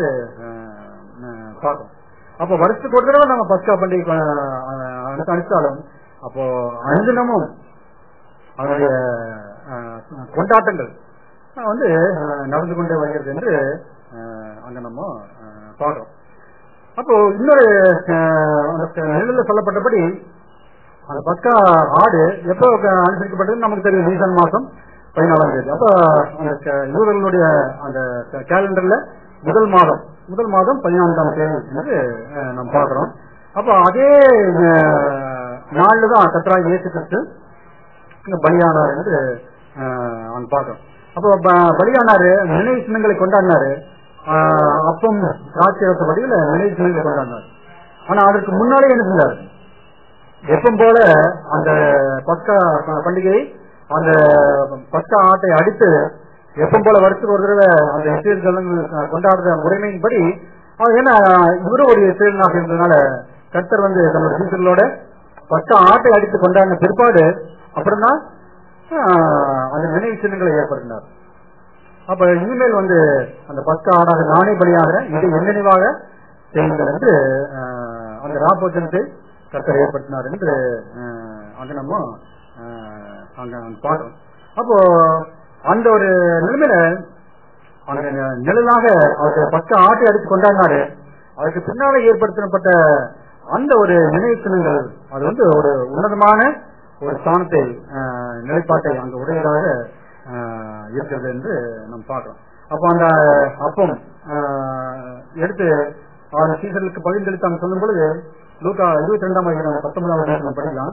ஆஹ், பார்க்கிறோம் அப்போ வருஷத்துக்கு ஒரு தடவை நம்ம பஸ்கா பண்டிகை ஆஹ், அனுப்பி அனுப்பிச்சாலும் அப்போ அனுதினமும் அதனுடைய ஆஹ், கொண்டாட்டங்கள் ஆஹ், வந்து ஆஹ், நடந்து கொண்டே வருகிறது என்று ஆஹ், அங்க நம்ம ஆஹ், பார்க்கிறோம் அப்போ இன்னொரு ஆஹ், அந்த நிழல்ல சொல்லப்பட்டபடி அந்த பக்கா ஆடு எப்போ க- அனுசரிக்கப்பட்டது நமக்கு தெரியும் ரீசன் மாசம் பதினாலாம் தேதி அப்ப அந்த க- யூதர்களுடைய அந்த க- கேலண்டர்ல முதல் மாதம் முதல் மாதம் பதினான்காம் தேதி என்று அஹ், நாம் பார்க்கிறோம் அப்போ அதே அஹ், நாள்ல தான் கத்ரா இயேசு கிறிஸ்து இங்க பலியானார் என்று அஹ், அங்க பார்க்கிறோம் அப்போ ப- பலியானாரு நினைவு சின்னங்களை கொண்டாடினாரு அஹ், அப்பம் திராட்சை வடிவில் நினைவு சின்னங்களை கொண்டாடினார் ஆனா அதற்கு முன்னாலே என்ன செஞ்சாரு எப்பம் போல அந்த பஸ்கா பண்டிகை அந்த பஸ்கா ஆட்டை அடித்து எப்பம் போல வருஷத்துக்கு ஒரு தடவை அந்த இஸ்ரேல் ஜனங்கள் கொண்டாடுற முறைமையின்படி அது ஏன்னா இவரும் ஒரு இஸ்ரேலாக இருந்ததுனால கர்த்தர் வந்து தன்னோட சீசர்களோட பஸ்கா ஆட்டை அடித்து கொண்டாடின பிற்பாடு அப்புறம் தான் அந்த நினைவு சின்னங்களை ஏற்படுத்தினார் அப்ப இனிமேல் வந்து அந்த பஸ்கா ஆடாக நானே பலியாக இது என் நினைவாக செய்யுங்கள் என்று ஆஹ், அந்த ராபோச்சனத்தை கர்த்தர் ஏற்படுத்தினார் என்று ஆஹ், அங்க நம்ம ஆஹ், அங்க அங்க பார்க்கிறோம் அப்போ அந்த ஒரு நிலைமையில அந்த நி- நிழலாக அவர் பஸ்கா ஆட்டை அடித்து கொண்டாடினாரு அதுக்கு பின்னால ஏற்படுத்தப்பட்ட அந்த ஒரு நினைவு சின்னங்கள் அது வந்து ஒரு உன்னதமான ஒரு ஸ்தானத்தை ஆஹ், நிலைப்பாட்டை அங்க உடையதாக ஆஹ், இருக்கிறது என்று நம்ம பார்க்கிறோம் அப்போ அந்த அப்பம் ஆஹ், எடுத்து அந்த சீசனுக்கு பகிர்ந்தெடுத்து அங்க சொல்லும் பொழுது லூக்கா இருபத்தி ரெண்டாம் அதிகாரம் பத்தொன்பதாம் அதிகாரம் நம்ம படிக்கலாம்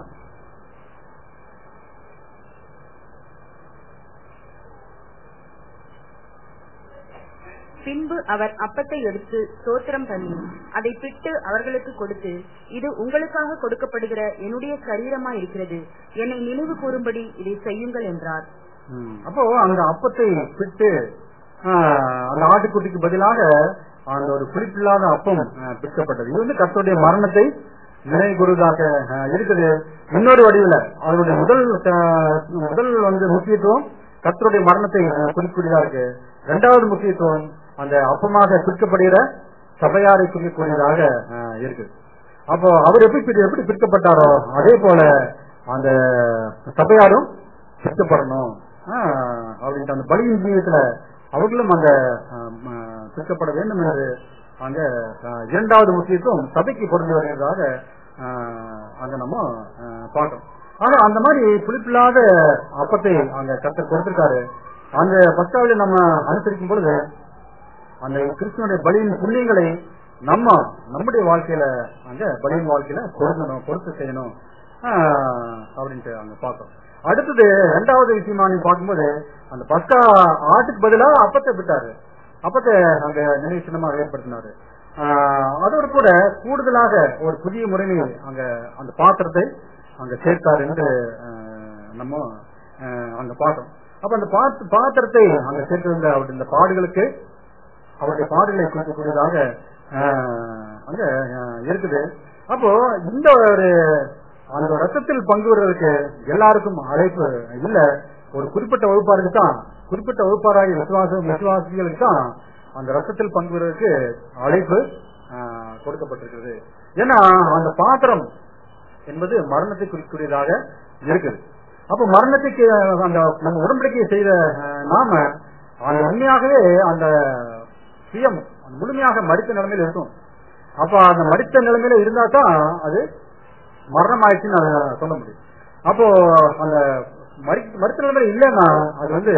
பின்பு அவர் அப்பத்தை எடுத்து ஸ்தோத்திரம் பண்ணி அதை பிட்டு அவர்களுக்கு கொடுத்து இது உங்களுக்காக கொடுக்கப்படுகிற என்னுடைய சரீரமா இருக்கிறது என்னை நினைவு கூறும்படி இதை செய்யுங்கள் என்றார் ம். அப்போ அந்த அப்பத்தை பிட்டு ஆஹ், அந்த ஆட்டுக்குட்டிக்கு பதிலாக அந்த ஒரு புளிப்பில்லாத அப்பம் ஆஹ், பிற்கப்பட்டது இது வந்து கர்த்தருடைய மரணத்தை நினைவு கூறுவதாக ஆஹ், இருக்குது இன்னொரு வடிவில் அதனுடைய முதல் ஆஹ், முதல் வந்து முக்கியத்துவம் கர்த்தருடைய மரணத்தை ஆஹ், குறிப்பிடுவதா இருக்கு இரண்டாவது முக்கியத்துவம் அந்த அப்பமாக பிற்கப்படுகிற சபையாரை குறிக்கக்கூடியதாக ஆஹ், இருக்குது அப்போ அவர் எப்படி பிரி- எப்படி பிற்கப்பட்டாரோ அதே போல அந்த சபையாரும் பிற்கப்படணும் ஆஹ், அப்படின்ட்டு அந்த பலியின் ஜீவியத்துல அவர்களும் அந்த ஆஹ், ஆஹ், பிற்கப்பட வேண்டும் என்று அங்க ஆஹ், இரண்டாவது முக்கியத்துவம் சபைக்கு பொருந்து வருகிறதாக ஆஹ், அங்க நம்ம ஆஹ், பார்க்கிறோம் ஆனா அந்த மாதிரி புளிப்பில்லாத அப்பத்தை அங்க கர்த்தர் கொடுத்திருக்காரு அந்த பஸ்காவில நம்ம அனுசரிக்கும் பொழுது அந்த கிறிஸ்துவனுடைய பலியின் புண்ணியங்களை நம்ம நம்முடைய வாழ்க்கையில அங்க பலியின் வாழ்க்கையில பொருந்தணும் பொறுத்து செய்யணும் ஆஹ், அப்படின்ட்டு அங்க பார்த்தோம் அடுத்தது இரண்டாவது விஷயமா நீங்க பார்க்கும்போது அந்த பஸ்கா ஆட்டுக்கு பதிலா அப்பத்தை விட்டாரு அப்பத்தை அங்க நினைவு சின்னமாக ஏற்படுத்தினாரு ஆஹ், அதோடு கூட கூடுதலாக ஒரு புதிய முறையில் அங்க அந்த பாத்திரத்தை அங்க சேர்த்தார் என்று ஆஹ், நம்ம ஆஹ், அங்க பார்த்தோம் அப்ப அந்த பாத்- பாத்திரத்தை அங்க சேர்த்திருந்த அவருடைய இந்த பாடுகளுக்கு அவருடைய பாடுகளை குறிக்கக்கூடியதாக ஆஹ், அங்க ஆஹ், இருக்குது அப்போ இந்த ஒரு அந்த ரத்தத்தில் பங்கு பெறுவதற்கு எல்லாருக்கும் அழைப்பு இல்ல ஒரு குறிப்பிட்ட வகுப்பாருக்கு தான் குறிப்பிட்ட வகுப்பாராகிய விசுவாச விசுவாசிகளுக்கு தான் அந்த ரத்தத்தில் பங்கு பெறுவதற்கு அழைப்பு ஆஹ், கொடுக்கப்பட்டிருக்கிறது ஏன்னா அந்த பாத்திரம் என்பது மரணத்தை குறிக்கக்கூடியதாக இருக்குது அப்ப மரணத்துக்கு அந்த நம்ம உடன்படிக்கை செய்த அஹ், நாம அந்த உண்மையாகவே அந்த சுயம் அந்த முழுமையாக மடித்த நிலைமையில இருக்கும் அப்ப அந்த மடித்த நிலைமையில இருந்தா தான் அது மரணம் ஆயிடுச்சுன்னு அதை சொல்ல முடியும் அப்போ அந்த மடி- மருத்துவ நிலைமையில இல்லைன்னா அது வந்து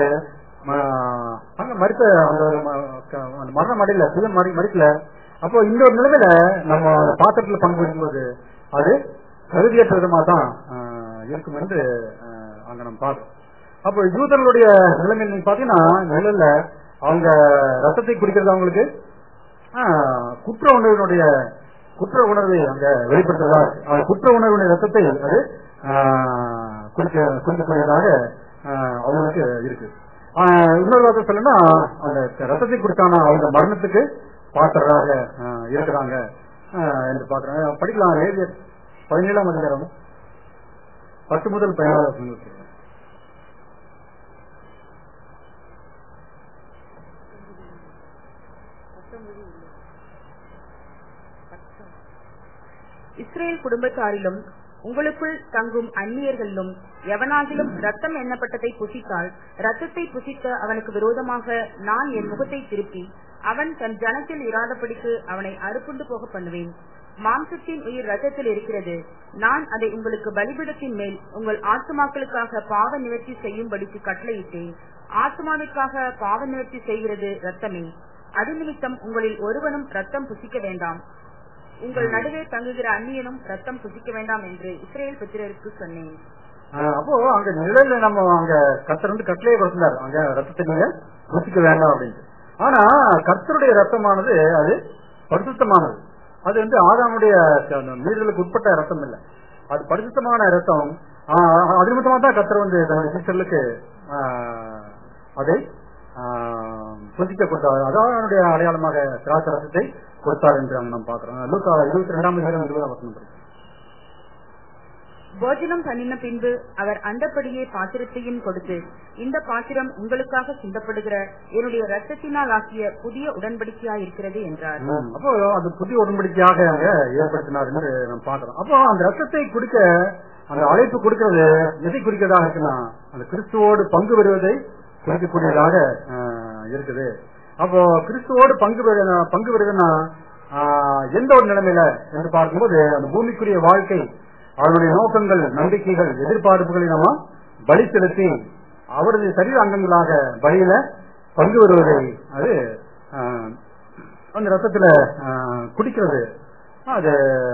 ம- அங்க மருத்த அந்த ஒரு ம- க- அந்த மரணம் அடையில சுயம் மடி மடிக்கல அப்போ இந்த ஒரு நிலைமையில நம்ம பாத்திரத்துல பங்கு பெறும்போது அது கருதியற்ற விதமா தான் ஆஹ், இருக்கும் என்று ஆஹ், அங்க நம்ம பார்க்கிறோம் அப்போ யூதர்களுடைய நிலைமையில் நீங்க பாத்தீங்கன்னா நிழல்ல அவங்க ரத்தத்தை குடிக்கிறது அவங்களுக்கு ஆஹ், குற்ற உணர்வினுடைய குற்ற உணர்வை அங்க வெளிப்படுத்துறதா இருக்கு. அந்த குற்ற உணர்வினுடைய ரத்தத்தை அது ஆஹ், குடிக்க குடிக்கக்கூடியதாக ஆஹ், அவங்களுக்கு இருக்கு ஆஹ், இன்னொரு வார்த்தை சொல்லணும்னா அந்த ரத்தத்தை குறித்தான அவங்க மரணத்துக்கு பாத்திரராக ஆஹ், இருக்கிறாங்க ஆஹ், என்று பாக்குறாங்க படிக்கலாம் லேவியர் பதினேழாம் அதிகாரம் பத்து முதல் பதினாறு வசனங்கள். இஸ்ரேல் குடும்பத்தாரிலும் உங்களுக்குள் தங்கும் அந்நியர்களிலும் எவனாகிலும் ரத்தம் எண்ணப்பட்டதை புசித்தால் ரத்தத்தை புசித்த அவனுக்கு விரோதமாக நான் என் முகத்தை திருப்பி அவன் தன் ஜனத்தில் இராதபடிக்கு அவனை அறுப்புண்டு போக பண்ணுவேன் மாம்சத்தின் உயிர் ரத்தத்தில் இருக்கிறது நான் அதை உங்களுக்கு பலிபிடத்தின் மேல் உங்கள் ஆத்துமாக்களுக்காக பாவ நிவர்த்தி செய்யும்படிக்கு கட்டளையிட்டேன் ஆத்துமாவிற்காக பாவ நிவர்த்தி செய்கிறது ரத்தமே அது நிமித்தம் உங்களில் ஒருவனும் ரத்தம் புசிக்க வேண்டாம் உங்கள் நடுவே தங்குகிற அந்நியனும் ரத்தம் புசிக்க வேண்டாம் என்று இஸ்ரேல் புத்திரருக்கு சொன்னேன் ஆஹ், அப்போ அங்க நிழல்ல நம்ம அங்க கர்த்தர் வந்து கட்டளையே கொடுத்தார் அங்க ரத்தத்தை நீங்க ருசிக்க வேண்டாம் அப்படின்னு ஆனா கர்த்தருடைய ரத்தமானது அது பரிசுத்தமானது அது வந்து ஆதாமுடைய அந்த மீறலுக்கு உட்பட்ட ரத்தம் இல்ல அது பரிசுத்தமான ரத்தம் ஆஹ், அது நிமித்தமா தான் கர்த்தர் வந்து தன்னுடைய சிஸ்டர்களுக்கு அதை ஆஹ், புசிக்க கொடுத்தார் அதான் அவனுடைய அடையாளமாக திராட்சை ரசத்தை கொடுத்தார் என்று அங்க நம்ம பாக்குறோம் லூக்கா இருபத்தி ரெண்டாம் அதிகாரம் இருபதாம் வசனம் படிக்கிறோம். போஜனம் பண்ணின பின்பு அவர் அந்தப்படியே பாத்திரத்தையும் கொடுத்து இந்த பாத்திரம் உங்களுக்காக சிந்தப்படுகிற என்னுடைய ரத்தத்தினால் ஆக்கிய புதிய உடன்படிக்கையாய் இருக்கிறது என்றார் ம். அப்போ அது புதிய உடன்படிக்கையாக அங்க ஏற்படுத்தினார் என்று நம்ம பாக்குறோம் அப்போ அந்த ரத்தத்தை குடிக்க அந்த அழைப்பு கொடுக்கிறது எதை குறிக்கிறதாக இருக்குன்னா அந்த கிறிஸ்துவோடு பங்கு பெறுவதை குறிக்கக்கூடியதாக ஆஹ், இருக்குது அப்போ கிறிஸ்துவோடு பங்கு பெறு பங்கு பெறுதுன்னா ஆஹ், எந்த ஒரு நிலைமையில என்று பார்க்கும்போது அந்த பூமிக்குரிய வாழ்க்கை அவருடைய நோக்கங்கள் நம்பிக்கைகள் எதிர்பார்ப்புகளை நம்ம பலி செலுத்தி அவரது சரீர அங்கங்களாக பலியில பங்கு பெறுவதை அது ஆஹ், அந்த ரத்தத்துல ஆஹ், குடிக்கிறது அது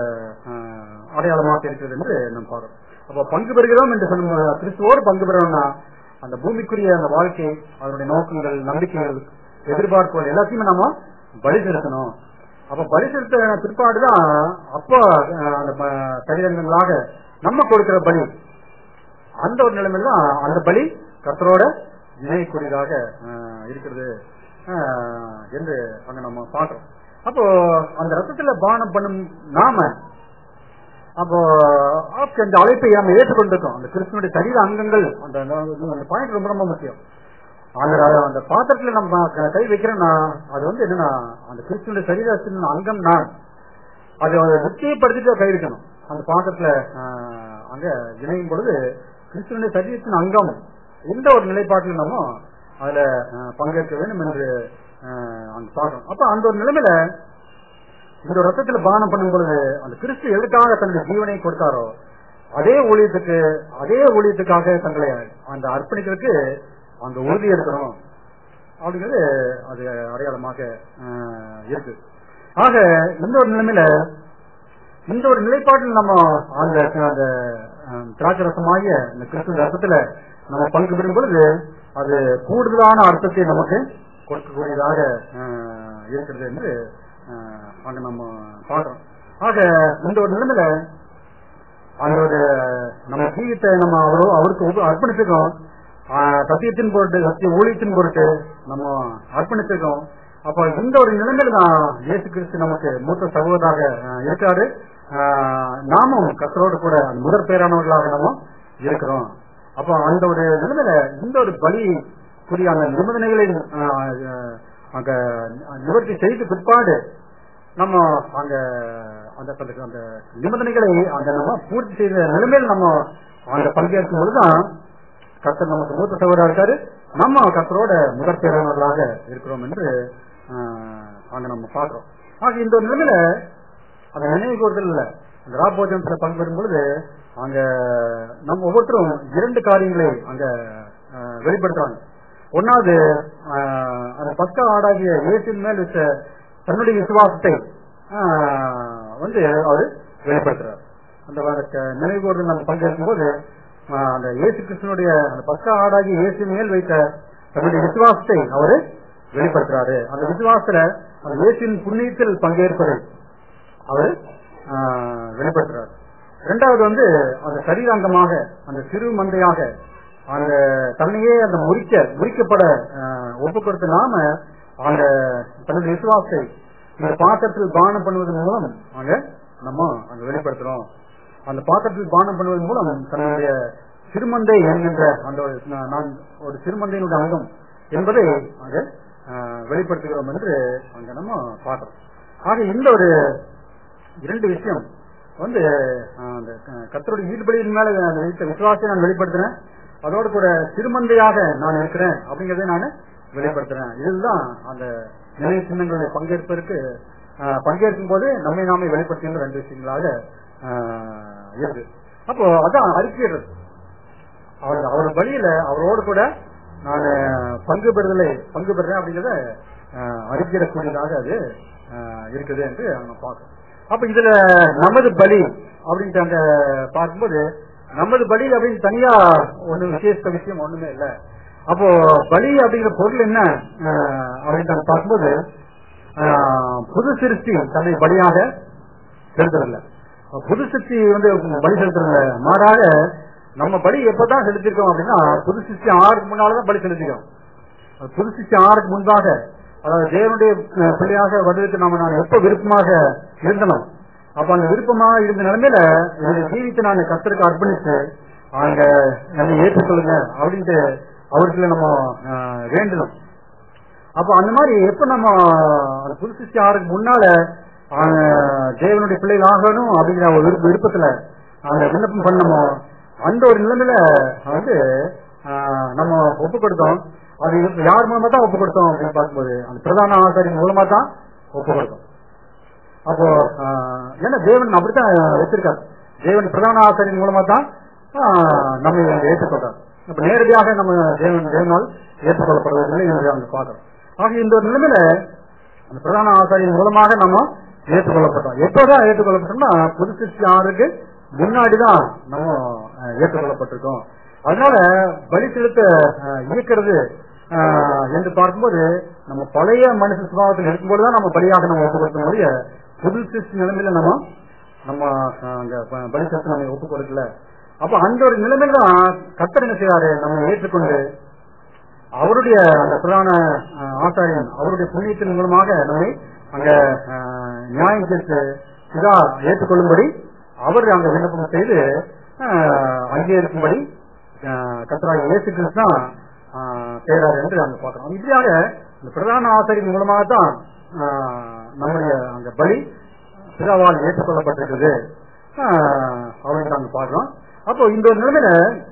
ஆஹ், அடையாளமாக இருக்கிறது என்று நம்ம பார்க்கிறோம் அப்ப பங்கு பெறுகிறோம் என்று சொல்லும் கிறிஸ்துவோடு பங்கு பெறணும்னா அந்த பூமிக்குரிய அந்த வாழ்க்கை அதனுடைய நோக்கங்கள் நம்பிக்கைகள் எதிர்பார்ப்புகள் எல்லாத்தையுமே நாம பலி செலுத்தணும் அப்ப பலி செலுத்த பிற்பாடுதான் அப்போ ஆஹ், அந்த ப- சரீரங்களாக நம்ம கொடுக்கிற பலி அந்த ஒரு நிலைமையில தான் அந்த பலி கர்த்தரோட இணையக்கூடியதாக ஆஹ், இருக்கிறது ஆஹ், என்று அங்க நம்ம பாக்குறோம் அப்போ அந்த ரத்தத்துல பானம் பண்ணும் நாம அப்போ அப்ப அந்த அழைப்பை நம்ம ஏற்றுக்கொண்டிருக்கோம் அந்த கிறிஸ்துவனுடைய சரீர அங்கங்கள் அந்த அந்த பாயிண்ட் ரொம்ப ரொம்ப முக்கியம் அந்த அந்த பாத்திரத்துல நம்ம க- கை வைக்கிறோம்னா அது வந்து என்னன்னா அந்த கிறிஸ்துவனுடைய சரீரத்தின் அங்கம் நான் அது நிச்சயப்படுத்திட்டு கை வைக்கணும் அந்த பாத்திரத்துல ஆஹ், அங்க இணையும் பொழுது கிறிஸ்துவனுடைய சரீரத்தின் அங்கம் எந்த ஒரு நிலைப்பாட்டில் நம்ம அதுல ஆஹ், பங்கேற்க வேண்டும் என்று ஆஹ், அங்க பார்க்கணும் அப்ப அந்த ஒரு நிலைமையில இந்த ரத்தத்துல பானம் பண்ணும் பொழுது அந்த கிறிஸ்து எதுக்காக தன்னுடைய ஜீவனை கொடுத்தாரோ அதே ஊழியத்துக்கு அதே ஊழியத்துக்காக தங்களை அந்த அர்ப்பணிக்கிறதுக்கு அந்த உறுதி எடுக்கணும் அப்படிங்கிறது அது அடையாளமாக ஆஹ், இருக்கு ஆக இந்த ஒரு நிலைமையில இந்த ஒரு நிலைப்பாட்டில் நம்ம அந்த அந்த ஆஹ், திராட்சை ரசமாகிய இந்த கிறிஸ்துவ ரசத்துல நம்ம பங்கு பெறும் பொழுது அது கூடுதலான அர்த்தத்தை நமக்கு கொடுக்கக்கூடியதாக ஆஹ், இருக்கிறது என்று ஆஹ், அங்க நம்ம பாக்குறோம் ஆக இந்த ஒரு நிலைமையில அந்த ஒரு நம்ம ஜீவித்தை நம்ம அவரோ அவருக்கு உப- அர்ப்பணிச்சிருக்கோம் ஆஹ், சத்தியத்தின் பொருட்டு சத்திய ஊழியத்தின் பொருட்டு நம்ம அர்ப்பணிச்சிருக்கோம் அப்ப இந்த ஒரு நிலைமையில தான் இயேசு கிறிஸ்து நமக்கு மூத்த சகோதராக ஆஹ், இருக்காரு ஆஹ், நாமும் கத்தரோடு கூட அந்த முதற் பேரானவர்களாக நம்ம இருக்கிறோம் அப்ப அந்த ஒரு நிலைமையில இந்த ஒரு பலி புரிய அந்த நிபந்தனைகளை ஆஹ், ஆஹ், அங்க நிவர்த்தி செய்து பிற்பாடு நம்ம அங்க அந்த அந்த- அந்த நிபந்தனைகளை அந்த நம்ம பூர்த்தி செய்த நிலைமையில் நம்ம அங்க பங்கேற்கும் பொழுதுதான் கர்த்தர் நமக்கு மூத்த சகோதரா இருக்காரு நம்ம கர்த்தரோட முதற் பேரானவர்களாக இருக்கிறோம் என்று ஆஹ், அங்க நம்ம பாக்குறோம் ஆக இந்த ஒரு நிலைமையில அந்த நினைவு கூறுதல் இல்ல அந்த ராபோஜனத்துல பங்கு பெறும் பொழுது அங்க நம்ம ஒவ்வொருத்தரும் இரண்டு காரியங்களை அங்க ஆஹ், வெளிப்படுத்துறாங்க ஒன்னாவது ஆஹ், அந்த பக்க ஆடாகிய இயேசின் மேல் வச்ச தன்னுடைய விசுவாசத்தை ஆஹ், வந்து அவர் வெளிப்படுத்துறார் அந்த க- நினைவு கூறுதல் நம்ம பங்கேற்கும் போது ஆஹ், அந்த இயேசு கிருஷ்ணனுடைய அந்த பக்க ஆடாகிய இயேசு மேல் வைத்த தன்னுடைய விசுவாசத்தை அவரு வெளிப்படுத்துறாரு அந்த விசுவாசத்துல அந்த இயேசுவின் புண்ணியத்தில் பங்கேற்பதை அவர் வெளிப்படுத்துறார் இரண்டாவது வந்து அந்த சரீராங்கமாக அந்த சிறு மந்தையாக அந்த தன்னையே அந்த முறிக்க முறிக்கப்பட ஒப்பு கொடுத்த நாம அந்த தன்னுடைய விசுவாசத்தை இந்த பாத்திரத்தில் பானம் பண்ணுவதன் மூலம் அங்க நம்ம அங்க வெளிப்படுத்துறோம் அந்த பாத்திரத்தில் பானம் பண்ணுவதன் மூலம் தன்னுடைய சிறுமந்தை என்கின்ற அந்த ஒரு நா- நான் ஒரு சிறுமந்தையினுடைய அங்கம் என்பதை அங்க ஆஹ், வெளிப்படுத்துகிறோம் என்று அங்க நம்ம பார்க்கிறோம் ஆக இந்த ஒரு இரண்டு விஷயம் வந்து ஆஹ், அந்த க- கர்த்தருடைய ஈடுபடியின் மேல நான் வைத்த விசுவாசத்தை நான் வெளிப்படுத்துறேன் அதோடு கூட சிறுமந்தையாக நான் இருக்கிறேன் அப்படிங்கறதை நான் வெளிப்படுத்துறேன் இதுதான் அந்த நினைவு சின்னங்களுடைய பங்கேற்பதற்கு ஆஹ், பங்கேற்கும் போது நம்மை நாமே வெளிப்படுத்துகின்ற ரெண்டு விஷயங்களாக ஆஹ், இருக்கு அப்போ அதான் அறிக்கையிடுறது அவர் அவர் வழியில அவரோடு கூட நான் பங்கு பெறுதலை பங்கு பெறுறேன் அப்படிங்கறத ஆஹ், அறிக்கையிடக்கூடியதாக அது ஆஹ், இருக்குது என்று நம்ம பார்க்கணும் அப்ப இதுல நமது பலி அப்படின்ட்டு அங்க பார்க்கும்போது நமது பலி அப்படின்னு தனியா ஒண்ணு விசேஷ விஷயம் ஒண்ணுமே இல்ல அப்போ பலி அப்படிங்கிற பொருள் என்ன ஆஹ், அப்படின்ட்டு அங்க பார்க்கும்போது ஆஹ், புது சிருஷ்டி தன்னை பலியாக செலுத்துறதில்ல புது சிருஷ்டி வந்து பலி செலுத்துறதில்ல மாறாக நம்ம பலி எப்பதான் செலுத்திருக்கோம் அப்படின்னா புது சிருஷ்டி ஆறுக்கு முன்னாலதான் பலி செலுத்திக்கிறோம் அது புது சிருஷ்டி ஆறுக்கு முன்பாக அதாவது தேவனுடைய அஹ், பிள்ளையாக வருவதற்கு நாம நான் எப்ப விருப்பமாக இருந்தனும் அப்ப அந்த விருப்பமாக இருந்த நிலைமையில என்னுடைய ஜீவித்தை நான் கத்தருக்கு அர்ப்பணிச்சு அங்க என்னை ஏற்றுக்கொள்ளுங்க அப்படின்ட்டு அவருக்கு நம்ம அஹ், வேண்டணும் அப்ப அந்த மாதிரி எப்ப நம்ம அந்த புது சிருஷ்டி ஆறுக்கு முன்னால அஹ், தேவனுடைய பிள்ளைகள் ஆகணும் அப்படிங்கிற ஒரு விருப்ப- விருப்பத்துல அந்த விண்ணப்பம் பண்ணமோ அந்த ஒரு நிலைமையில வந்து அஹ், நம்ம ஒப்பு கொடுத்தோம் அது யார் மூலமா தான் ஒப்பு கொடுத்தோம் அப்படின்னு பார்க்கும்போது அந்த பிரதான ஆசாரியின் மூலமா தான் ஒப்பு கொடுத்தோம் அப்போ ஆஹ், ஏன்னா தேவன் அப்படித்தான் வச்சிருக்காரு தேவன் பிரதான ஆசிரியர் மூலமா தான் ஆஹ், நம்ம ஏற்றுக்கொண்டார் அப்ப நேரடியாக நம்ம தேவன் தேவனால் ஏற்றுக்கொள்ளப்படுவதில்லை என்று அவங்க பார்க்கிறோம் ஆக இந்த ஒரு நிலைமையில அந்த பிரதான ஆசாரியின் மூலமாக நம்ம ஏற்றுக்கொள்ளப்பட்டோம் எப்போதான் ஏற்றுக்கொள்ளப்பட்டோம்னா புது சிருஷ்டி ஆறுக்கு முன்னாடிதான் நம்ம ஆஹ், ஏற்றுக்கொள்ளப்பட்டிருக்கோம் அதனால பலி செலுத்த ஆஹ், இயக்கிறது ஆஹ், என்று பார்க்கும்போது நம்ம பழைய மனுஷ சுபாவத்தில் இருக்கும்போதுதான் நம்ம பலியாக நம்ம ஒப்பு கொடுக்க முடிய புது சிருஷ்டி நிலைமையில நம்ம நம்ம ஆஹ், அங்க ப- பலி செலுத்த நம்ம ஒப்பு கொடுக்கல அப்ப அந்த ஒரு நிலைமையில தான் கத்தர் என்ன செய்வாரு நம்ம ஏற்றுக்கொண்டு அவருடைய அந்த பிரதான ஆஹ், ஆசாரியன் அவருடைய புண்ணியத்தின் மூலமாக நம்மை அங்க ஆஹ், நியாயம் தீர்த்து இதா ஏற்றுக்கொள்ளும்படி அவர் அங்க விண்ணப்பம் செய்து ஆஹ், அங்கீகரிக்கும்படி கத்தராக இயேசு கிறிஸ்து தான் ஆஹ், செய்றார் என்று அங்க பார்க்கிறோம் இப்படியாக இந்த பிரதான ஆசாரியின் மூலமாக தான் ஆஹ், நம்முடைய அந்த பலி பிதாவால் ஏற்றுக்கொள்ளப்பட்டிருக்குது ஆஹ், அப்படின்னு நாங்க பார்க்கிறோம் அப்போ இந்த ஒரு நிலைமையில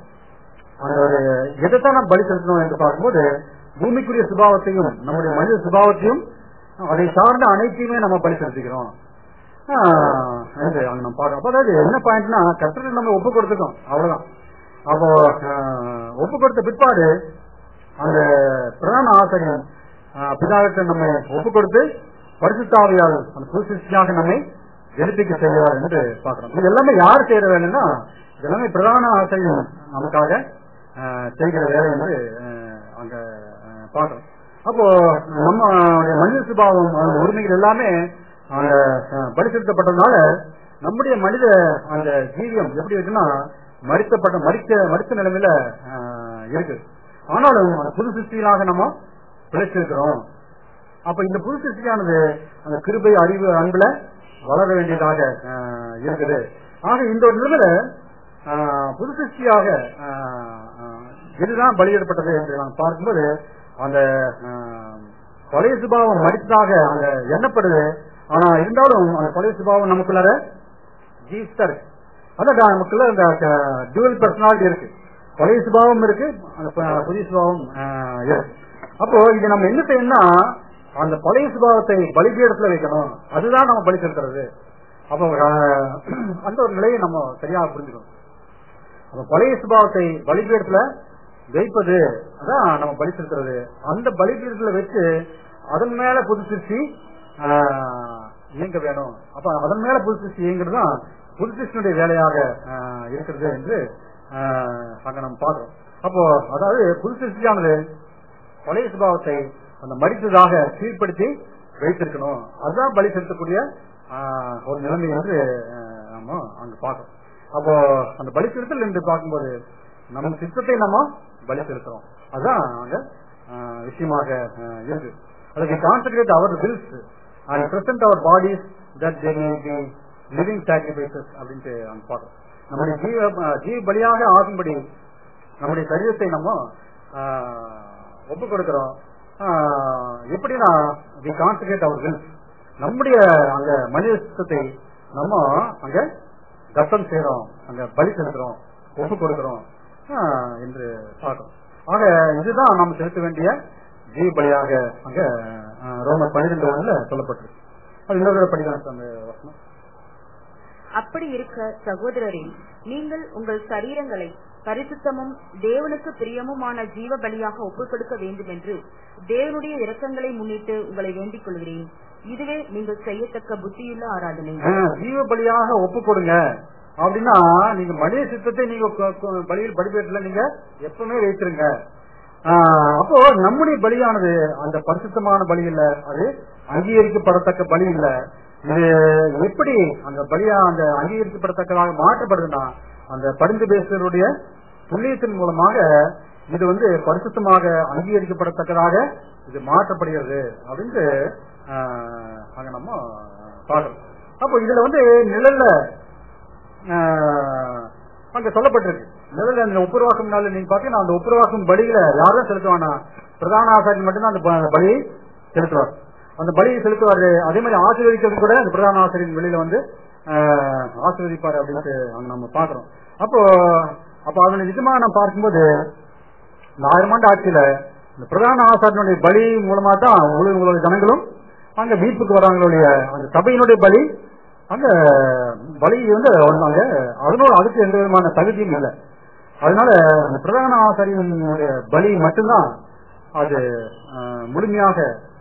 அந்த ஒரு எதைத்தான் நாம் பலி செலுத்தணும் என்று பார்க்கும்போது பூமிக்குரிய சுபாவத்தையும் நம்முடைய மனித சுபாவத்தையும் அதை சார்ந்த அனைத்தையுமே நம்ம பலி செலுத்திக்கிறோம் ஆஹ், என்று அங்க நம்ம பார்க்கிறோம் அப்ப அதாவது என்ன பாயிண்ட்னா கர்த்தருக்கு நம்ம ஒப்பு கொடுத்துட்டோம் அவ்வளவுதான் அப்போ ஆஹ், ஒப்பு கொடுத்த பிற்பாடு அந்த பிரதான ஆசிரியர் பிதாவிட்ட நம்ம ஒப்பு கொடுத்து பரிசுத்தாவியால் அந்த புதுசியாக நம்மை எழுப்பிக்க செய்வார் என்று பார்க்கிறோம் இது எல்லாமே யார் செய்யற வேலைன்னா இது எல்லாமே பிரதான ஆசிரியர் நமக்காக ஆஹ், செய்கிற வேலை என்று ஆஹ், அங்க ஆஹ், பார்க்கிறோம் அப்போ நம்ம மனித சுபாவம் அந்த உரிமைகள் எல்லாமே அங்க ஆஹ், பலி செலுத்தப்பட்டதுனால நம்முடைய மனித அந்த ஜீவியம் எப்படி இருக்குன்னா மறித்தப்பட்ட மறிக்க மறித்த நிலைமையில ஆஹ், இருக்கு ஆனாலும் அந்த புது சிருஷ்டிகளாக நம்ம பிழைச்சிருக்கிறோம் அப்ப இந்த புது சிருஷ்டியானது அந்த கிருபை அறிவு அன்புல வளர வேண்டியதாக ஆஹ், இருக்குது ஆக இந்த ஒரு நிலைமையில ஆஹ், புது சிருஷ்டியாக ஆஹ், ஆஹ், இதுதான் பலியிடப்பட்டது என்று நாம் பார்க்கும்போது அந்த ஆஹ், பழைய சுபாவம் மறித்ததாக அந்த எண்ணப்படுது ஆனா இருந்தாலும் அந்த பழைய சுபாவம் நமக்குள்ளார ஜீவிஸ்தா இருக்கு அதான் நமக்குள்ள அந்த டியூவல் பர்சனாலிட்டி இருக்கு பழைய சுபாவம் இருக்கு அந்த ப- புதிய சுபாவம் ஆஹ், இருக்கு அப்போ இது நம்ம என்ன செய்யணும்னா அந்த பழைய சுபாவத்தை பலிபீடத்துல வைக்கணும் அதுதான் நம்ம பலி செலுத்துறது அப்போ ஆஹ், அந்த ஒரு நிலையை நம்ம சரியாக புரிஞ்சுக்கணும் அப்ப பழைய சுபாவத்தை பலிபீடத்துல வைப்பது அதான் நம்ம பலி செலுத்துறது அந்த பலிபீடத்துல வச்சு அதன் மேல புது சிருஷ்டி ஆஹ், இயங்க வேணும் அப்ப அதன் மேல புது சிருஷ்டி இயங்குறது தான் புது சிருஷ்டியுடைய வேலையாக ஆஹ், இருக்கிறது என்று ஆஹ், அங்க நம்ம பார்க்கிறோம் அப்போ அதாவது புது சிருஷ்டியானது பழைய சுபாவத்தை அந்த மடித்ததாக கீழ்ப்படுத்தி வைத்திருக்கணும் அதுதான் பலி செலுத்தக்கூடிய ஆஹ், ஒரு நிலைமை என்று ஆஹ், நம்ம அங்க பார்க்கிறோம் அப்போ அந்த பலி செலுத்தல் என்று பார்க்கும்போது நம்ம சித்தத்தை நம்ம பலி செலுத்துறோம் அதுதான் அங்க ஆஹ், விஷயமாக ஆஹ், இருக்கு அதுக்கு concentrate our wills and present our bodies that they may be living sacrifices அப்படின்ட்டு அங்க பார்க்கறோம் நம்முடைய ஜீவ ஜீவ பலியாக ஆகும்படி நம்முடைய சரீரத்தை நம்ம ஒப்பு கொடுக்கிறோம் ஆஹ், எப்படின்னா வி கான்சன்ட்ரேட் அவர் வில்ஸ் நம்முடைய அந்த மனித சித்தத்தை நம்ம அங்க தத்தம் செய்யறோம் அங்க பலி செலுத்துறோம் ஒப்பு கொடுக்கிறோம் ஆஹ், என்று பார்க்கிறோம் ஆக இதுதான் நாம் செலுத்த வேண்டிய ஜீவ பலியாக அங்க ஆஹ், ரோமர் பன்னிரெண்டு ஒண்ணுல சொல்லப்பட்டிருக்கு அது இன்னொரு படிதான் அந்த வசனம் அப்படி இருக்க சகோதரரே நீங்கள் உங்கள் சரீரங்களை பரிசுத்தமும் தேவனுக்கு பிரியமுமான ஜீவ பலியாக ஒப்புக் கொடுக்க வேண்டும் என்று தேவனுடைய இரக்கங்களை முன்னிட்டு உங்களை வேண்டிக் கொள்கிறேன் இதுவே நீங்கள் செய்யத்தக்க புத்தியுள்ள ஆராதனை ஆஹ், ஜீவ பலியாக ஒப்பு கொடுங்க அப்படின்னா நீங்க மனித சித்தத்தை நீங்க கொ- கொ- பலியில் படிப்பேட்டில் நீங்க எப்பவுமே வைத்திருங்க ஆஹ், அப்போ நம்முடைய பலியானது அந்த பரிசுத்தமான பலி இல்ல அது அங்கீகரிக்கப்படத்தக்க பலி இல்ல இது எப்படி அந்த பலியா அந்த அங்கீகரிக்கப்படத்தக்கதாக மாற்றப்படுதுன்னா அந்த பரிந்து பேசுவருடைய புண்ணியத்தின் மூலமாக இது வந்து பரிசுத்தமாக அங்கீகரிக்கப்படத்தக்கதாக இது மாற்றப்படுகிறது அப்படின்ட்டு ஆஹ், அங்க நம்ம பார்க்கணும் அப்போ இதுல வந்து நிழல்ல ஆஹ், அங்க சொல்லப்பட்டிருக்கு நிழல்ல அந்த ஒப்புரவாக்கும் நாள் நீங்க பாத்தீங்கன்னா அந்த ஒப்புரவாக்கும் பலியில யாரும் செலுத்துவானா பிரதான ஆசாரி மட்டும்தான் அந்த ப- பலியை செலுத்துவார் அந்த பலியை செலுத்துவாரு அதே மாதிரி ஆசீர்வதிக்கிறது கூட அந்த பிரதான ஆசிரியர் வெளியில வந்து ஆஹ், ஆசீர்வதிப்பாரு அப்படின்ட்டு அங்க நம்ம பாக்குறோம் அப்போ அப்போ அதனை நிஜமா நம்ம பார்க்கும்போது இந்த ஆயிரம் ஆண்டு ஆட்சியில இந்த பிரதான ஆசாரியனுடைய பலி மூலமா தான் உலக உலக ஜனங்களும் அங்க மீட்புக்கு வராங்களுடைய அந்த சபையினுடைய பலி அங்க பலி வந்து அங்க அதனோட அதுக்கு எந்த விதமான தகுதியும் இல்லை அதனால அந்த பிரதான ஆசாரியனுடைய பலி மட்டும்தான் அது ஆஹ், முழுமையாக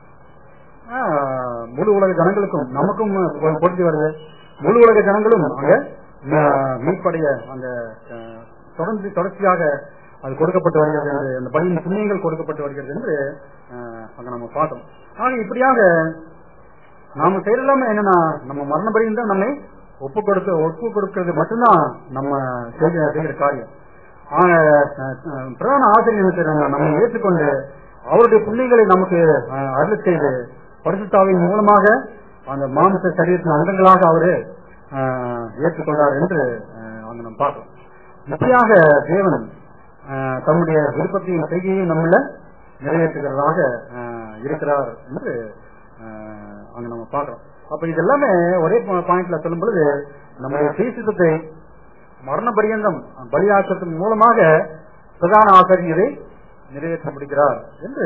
ஆஹ், முழு உலக ஜனங்களுக்கும் நமக்கும் பொருத்தி வருது முழு உலக ஜனங்களும் அங்க ஆஹ், மீட்படைய அந்த ஆஹ், தொடர்ந்து தொடர்ச்சியாக அது கொடுக்கப்பட்டு வருகிறது என்று, அந்த பலியின் புண்ணியங்கள் கொடுக்கப்பட்டு வருகிறது என்று ஆஹ், அங்க நம்ம பார்த்தோம் ஆக இப்படியாக நாம செய்யலாம என்னன்னா நம்ம மரண பலியும் தான் நம்மை ஒப்பு கொடுக்க ஒப்பு கொடுக்கிறது மட்டும்தான் நம்ம செய்ய செய்கிற காரியம் ஆக, அஹ், அஹ், பிரதான ஆசிரியர் நம்ம ஏற்றுக்கொண்டு அவருடைய புள்ளிகளை நமக்கு அஹ், அருள் செய்து பரிசுத்தாவின் மூலமாக அந்த மாமிச சரீரத்தின் அங்கங்களாக அவரு அஹ், ஏற்றுக்கொண்டார் என்று அஹ், அங்க நம்ம பார்க்கிறோம் இப்படியாக தேவன் அஹ், தம்முடைய விருப்பத்தையும் செய்கையும் நம்மள நிறைவேற்றுகிறதாக அஹ், இருக்கிறார் என்று அஹ், அங்க நம்ம பார்க்கிறோம் அப்ப இது எல்லாமே ஒரே பாயிண்ட்ல சொல்லும் பொழுது நம்முடைய சீசித்தத்தை மரண பரியந்தம் பலியாக்கத்தின் மூலமாக பிரதான ஆசிரியர் இதை நிறைவேற்ற முடிகிறார் என்று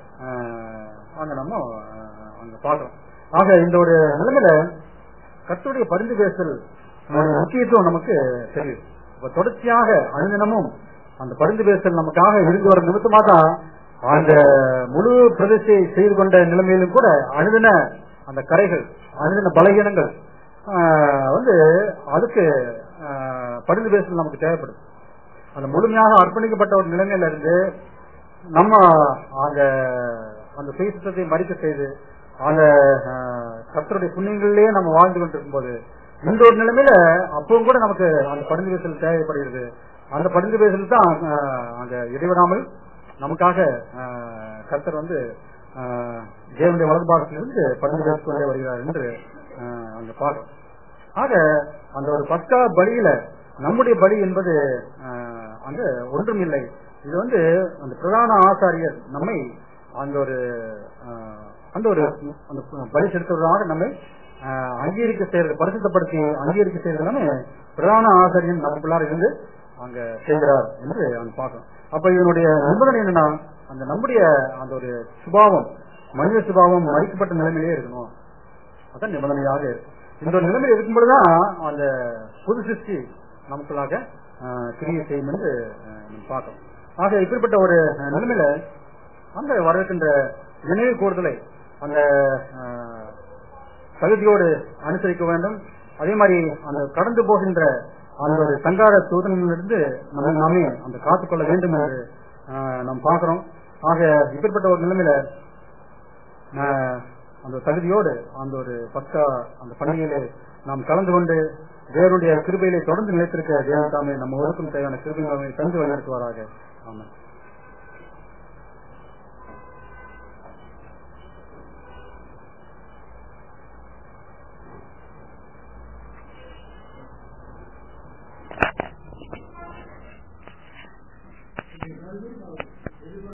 அஹ், அங்க நம்ம அஹ், அங்க பார்க்கிறோம் ஆக இந்த ஒரு நிலைமையில கர்த்தருடைய பரிந்து பேசல் அதனுடைய முக்கியத்துவம் நமக்கு தெரியும் இப்ப தொடர்ச்சியாக அனுதினமும் அந்த பரிந்து பேசல் நமக்காக இருந்து வர நிமித்தமா தான் அந்த முழு பிரதிஷ்டை செய்து கொண்ட நிலைமையிலும் கூட அனுதின அந்த கரைகள் அனுதின பலகீனங்கள் ஆஹ், வந்து அதுக்கு ஆஹ், பரிந்து பேசல் நமக்கு தேவைப்படுது அந்த முழுமையாக அர்ப்பணிக்கப்பட்ட ஒரு நிலைமையில இருந்து நம்ம அந்த அந்த சுயசத்தை மறிக்க செய்து அந்த ஆஹ், கர்த்தருடைய புண்ணியங்களிலேயே நம்ம வாழ்ந்து கொண்டிருக்கும் போது இந்த ஒரு நிலைமையில அப்பவும் கூட நமக்கு அந்த பரிந்து பேசல் தேவைப்படுகிறது அந்த பரிந்து பேசல் தான் ஆஹ், அங்க இடைவிடாமல் நமக்காக ஆஹ், கர்த்தர் வந்து ஆஹ், தேவனுடைய வலது பாகத்திலிருந்து பரிந்து பேசிக் கொண்டே வருகிறார் என்று ஆஹ், அங்க பார்க்கிறோம் ஆக அந்த ஒரு பஸ்கா பலியில நம்முடைய பலி என்பது ஆஹ், அங்க ஒன்றும் இல்லை இது வந்து அந்த பிரதான ஆசாரியர் நம்மை அந்த ஒரு ஆஹ், அந்த ஒரு அந்த பலி செலுத்துவதாக நம்மை ஆஹ், அங்கீகரிக்க செய்யறது பரிசுத்தப்படுத்தி அங்கீகரிக்க செய்யறது எல்லாமே பிரதான ஆசாரியன் நமக்குள்ளார இருந்து அங்க செய்கிறார் என்று அங்க பார்க்கணும் அப்ப இதனுடைய நிபந்தனை என்னன்னா அந்த நம்முடைய அந்த ஒரு சுபாவம் மனித சுபாவம் மறைக்கப்பட்ட நிலைமையிலே இருக்கணும் அதான் நிபந்தனையாக இருக்கு இந்த ஒரு நிலைமையில் இருக்கும்பொழுதுதான் அந்த புது சிருஷ்டி நமக்குள்ளாக ஆஹ், கிரியை செய்யும் என்று ஆஹ், நம்ம பார்க்கிறோம் ஆக இப்படிப்பட்ட ஒரு ஆஹ், நிலைமையில அந்த வரவிருக்கின்ற நினைவு கூறுதலை அந்த ஆஹ், தகுதியோடு அனுசரிக்க வேண்டும் அதே மாதிரி அந்த கடந்து போகின்ற அந்த ஒரு சங்கார சோதனையிலிருந்து நம்ம நாமே அந்த காத்துக்கொள்ள வேண்டும் என்று ஆஹ், நாம் பார்க்கிறோம் ஆக இப்படிப்பட்ட ஒரு நிலைமையில ஆஹ், அந்த தகுதியோடு அந்த ஒரு பக்கா அந்த பண்டிகையிலே நாம் கலந்து கொண்டு தேவனுடைய கிருபையிலே தொடர்ந்து நிலைத்திருக்க தேவன் தாமே நம்ம ஒருக்கும் தேவையான கிருபை தந்து வழிநடத்துவாராக ஆமாம் நன்றி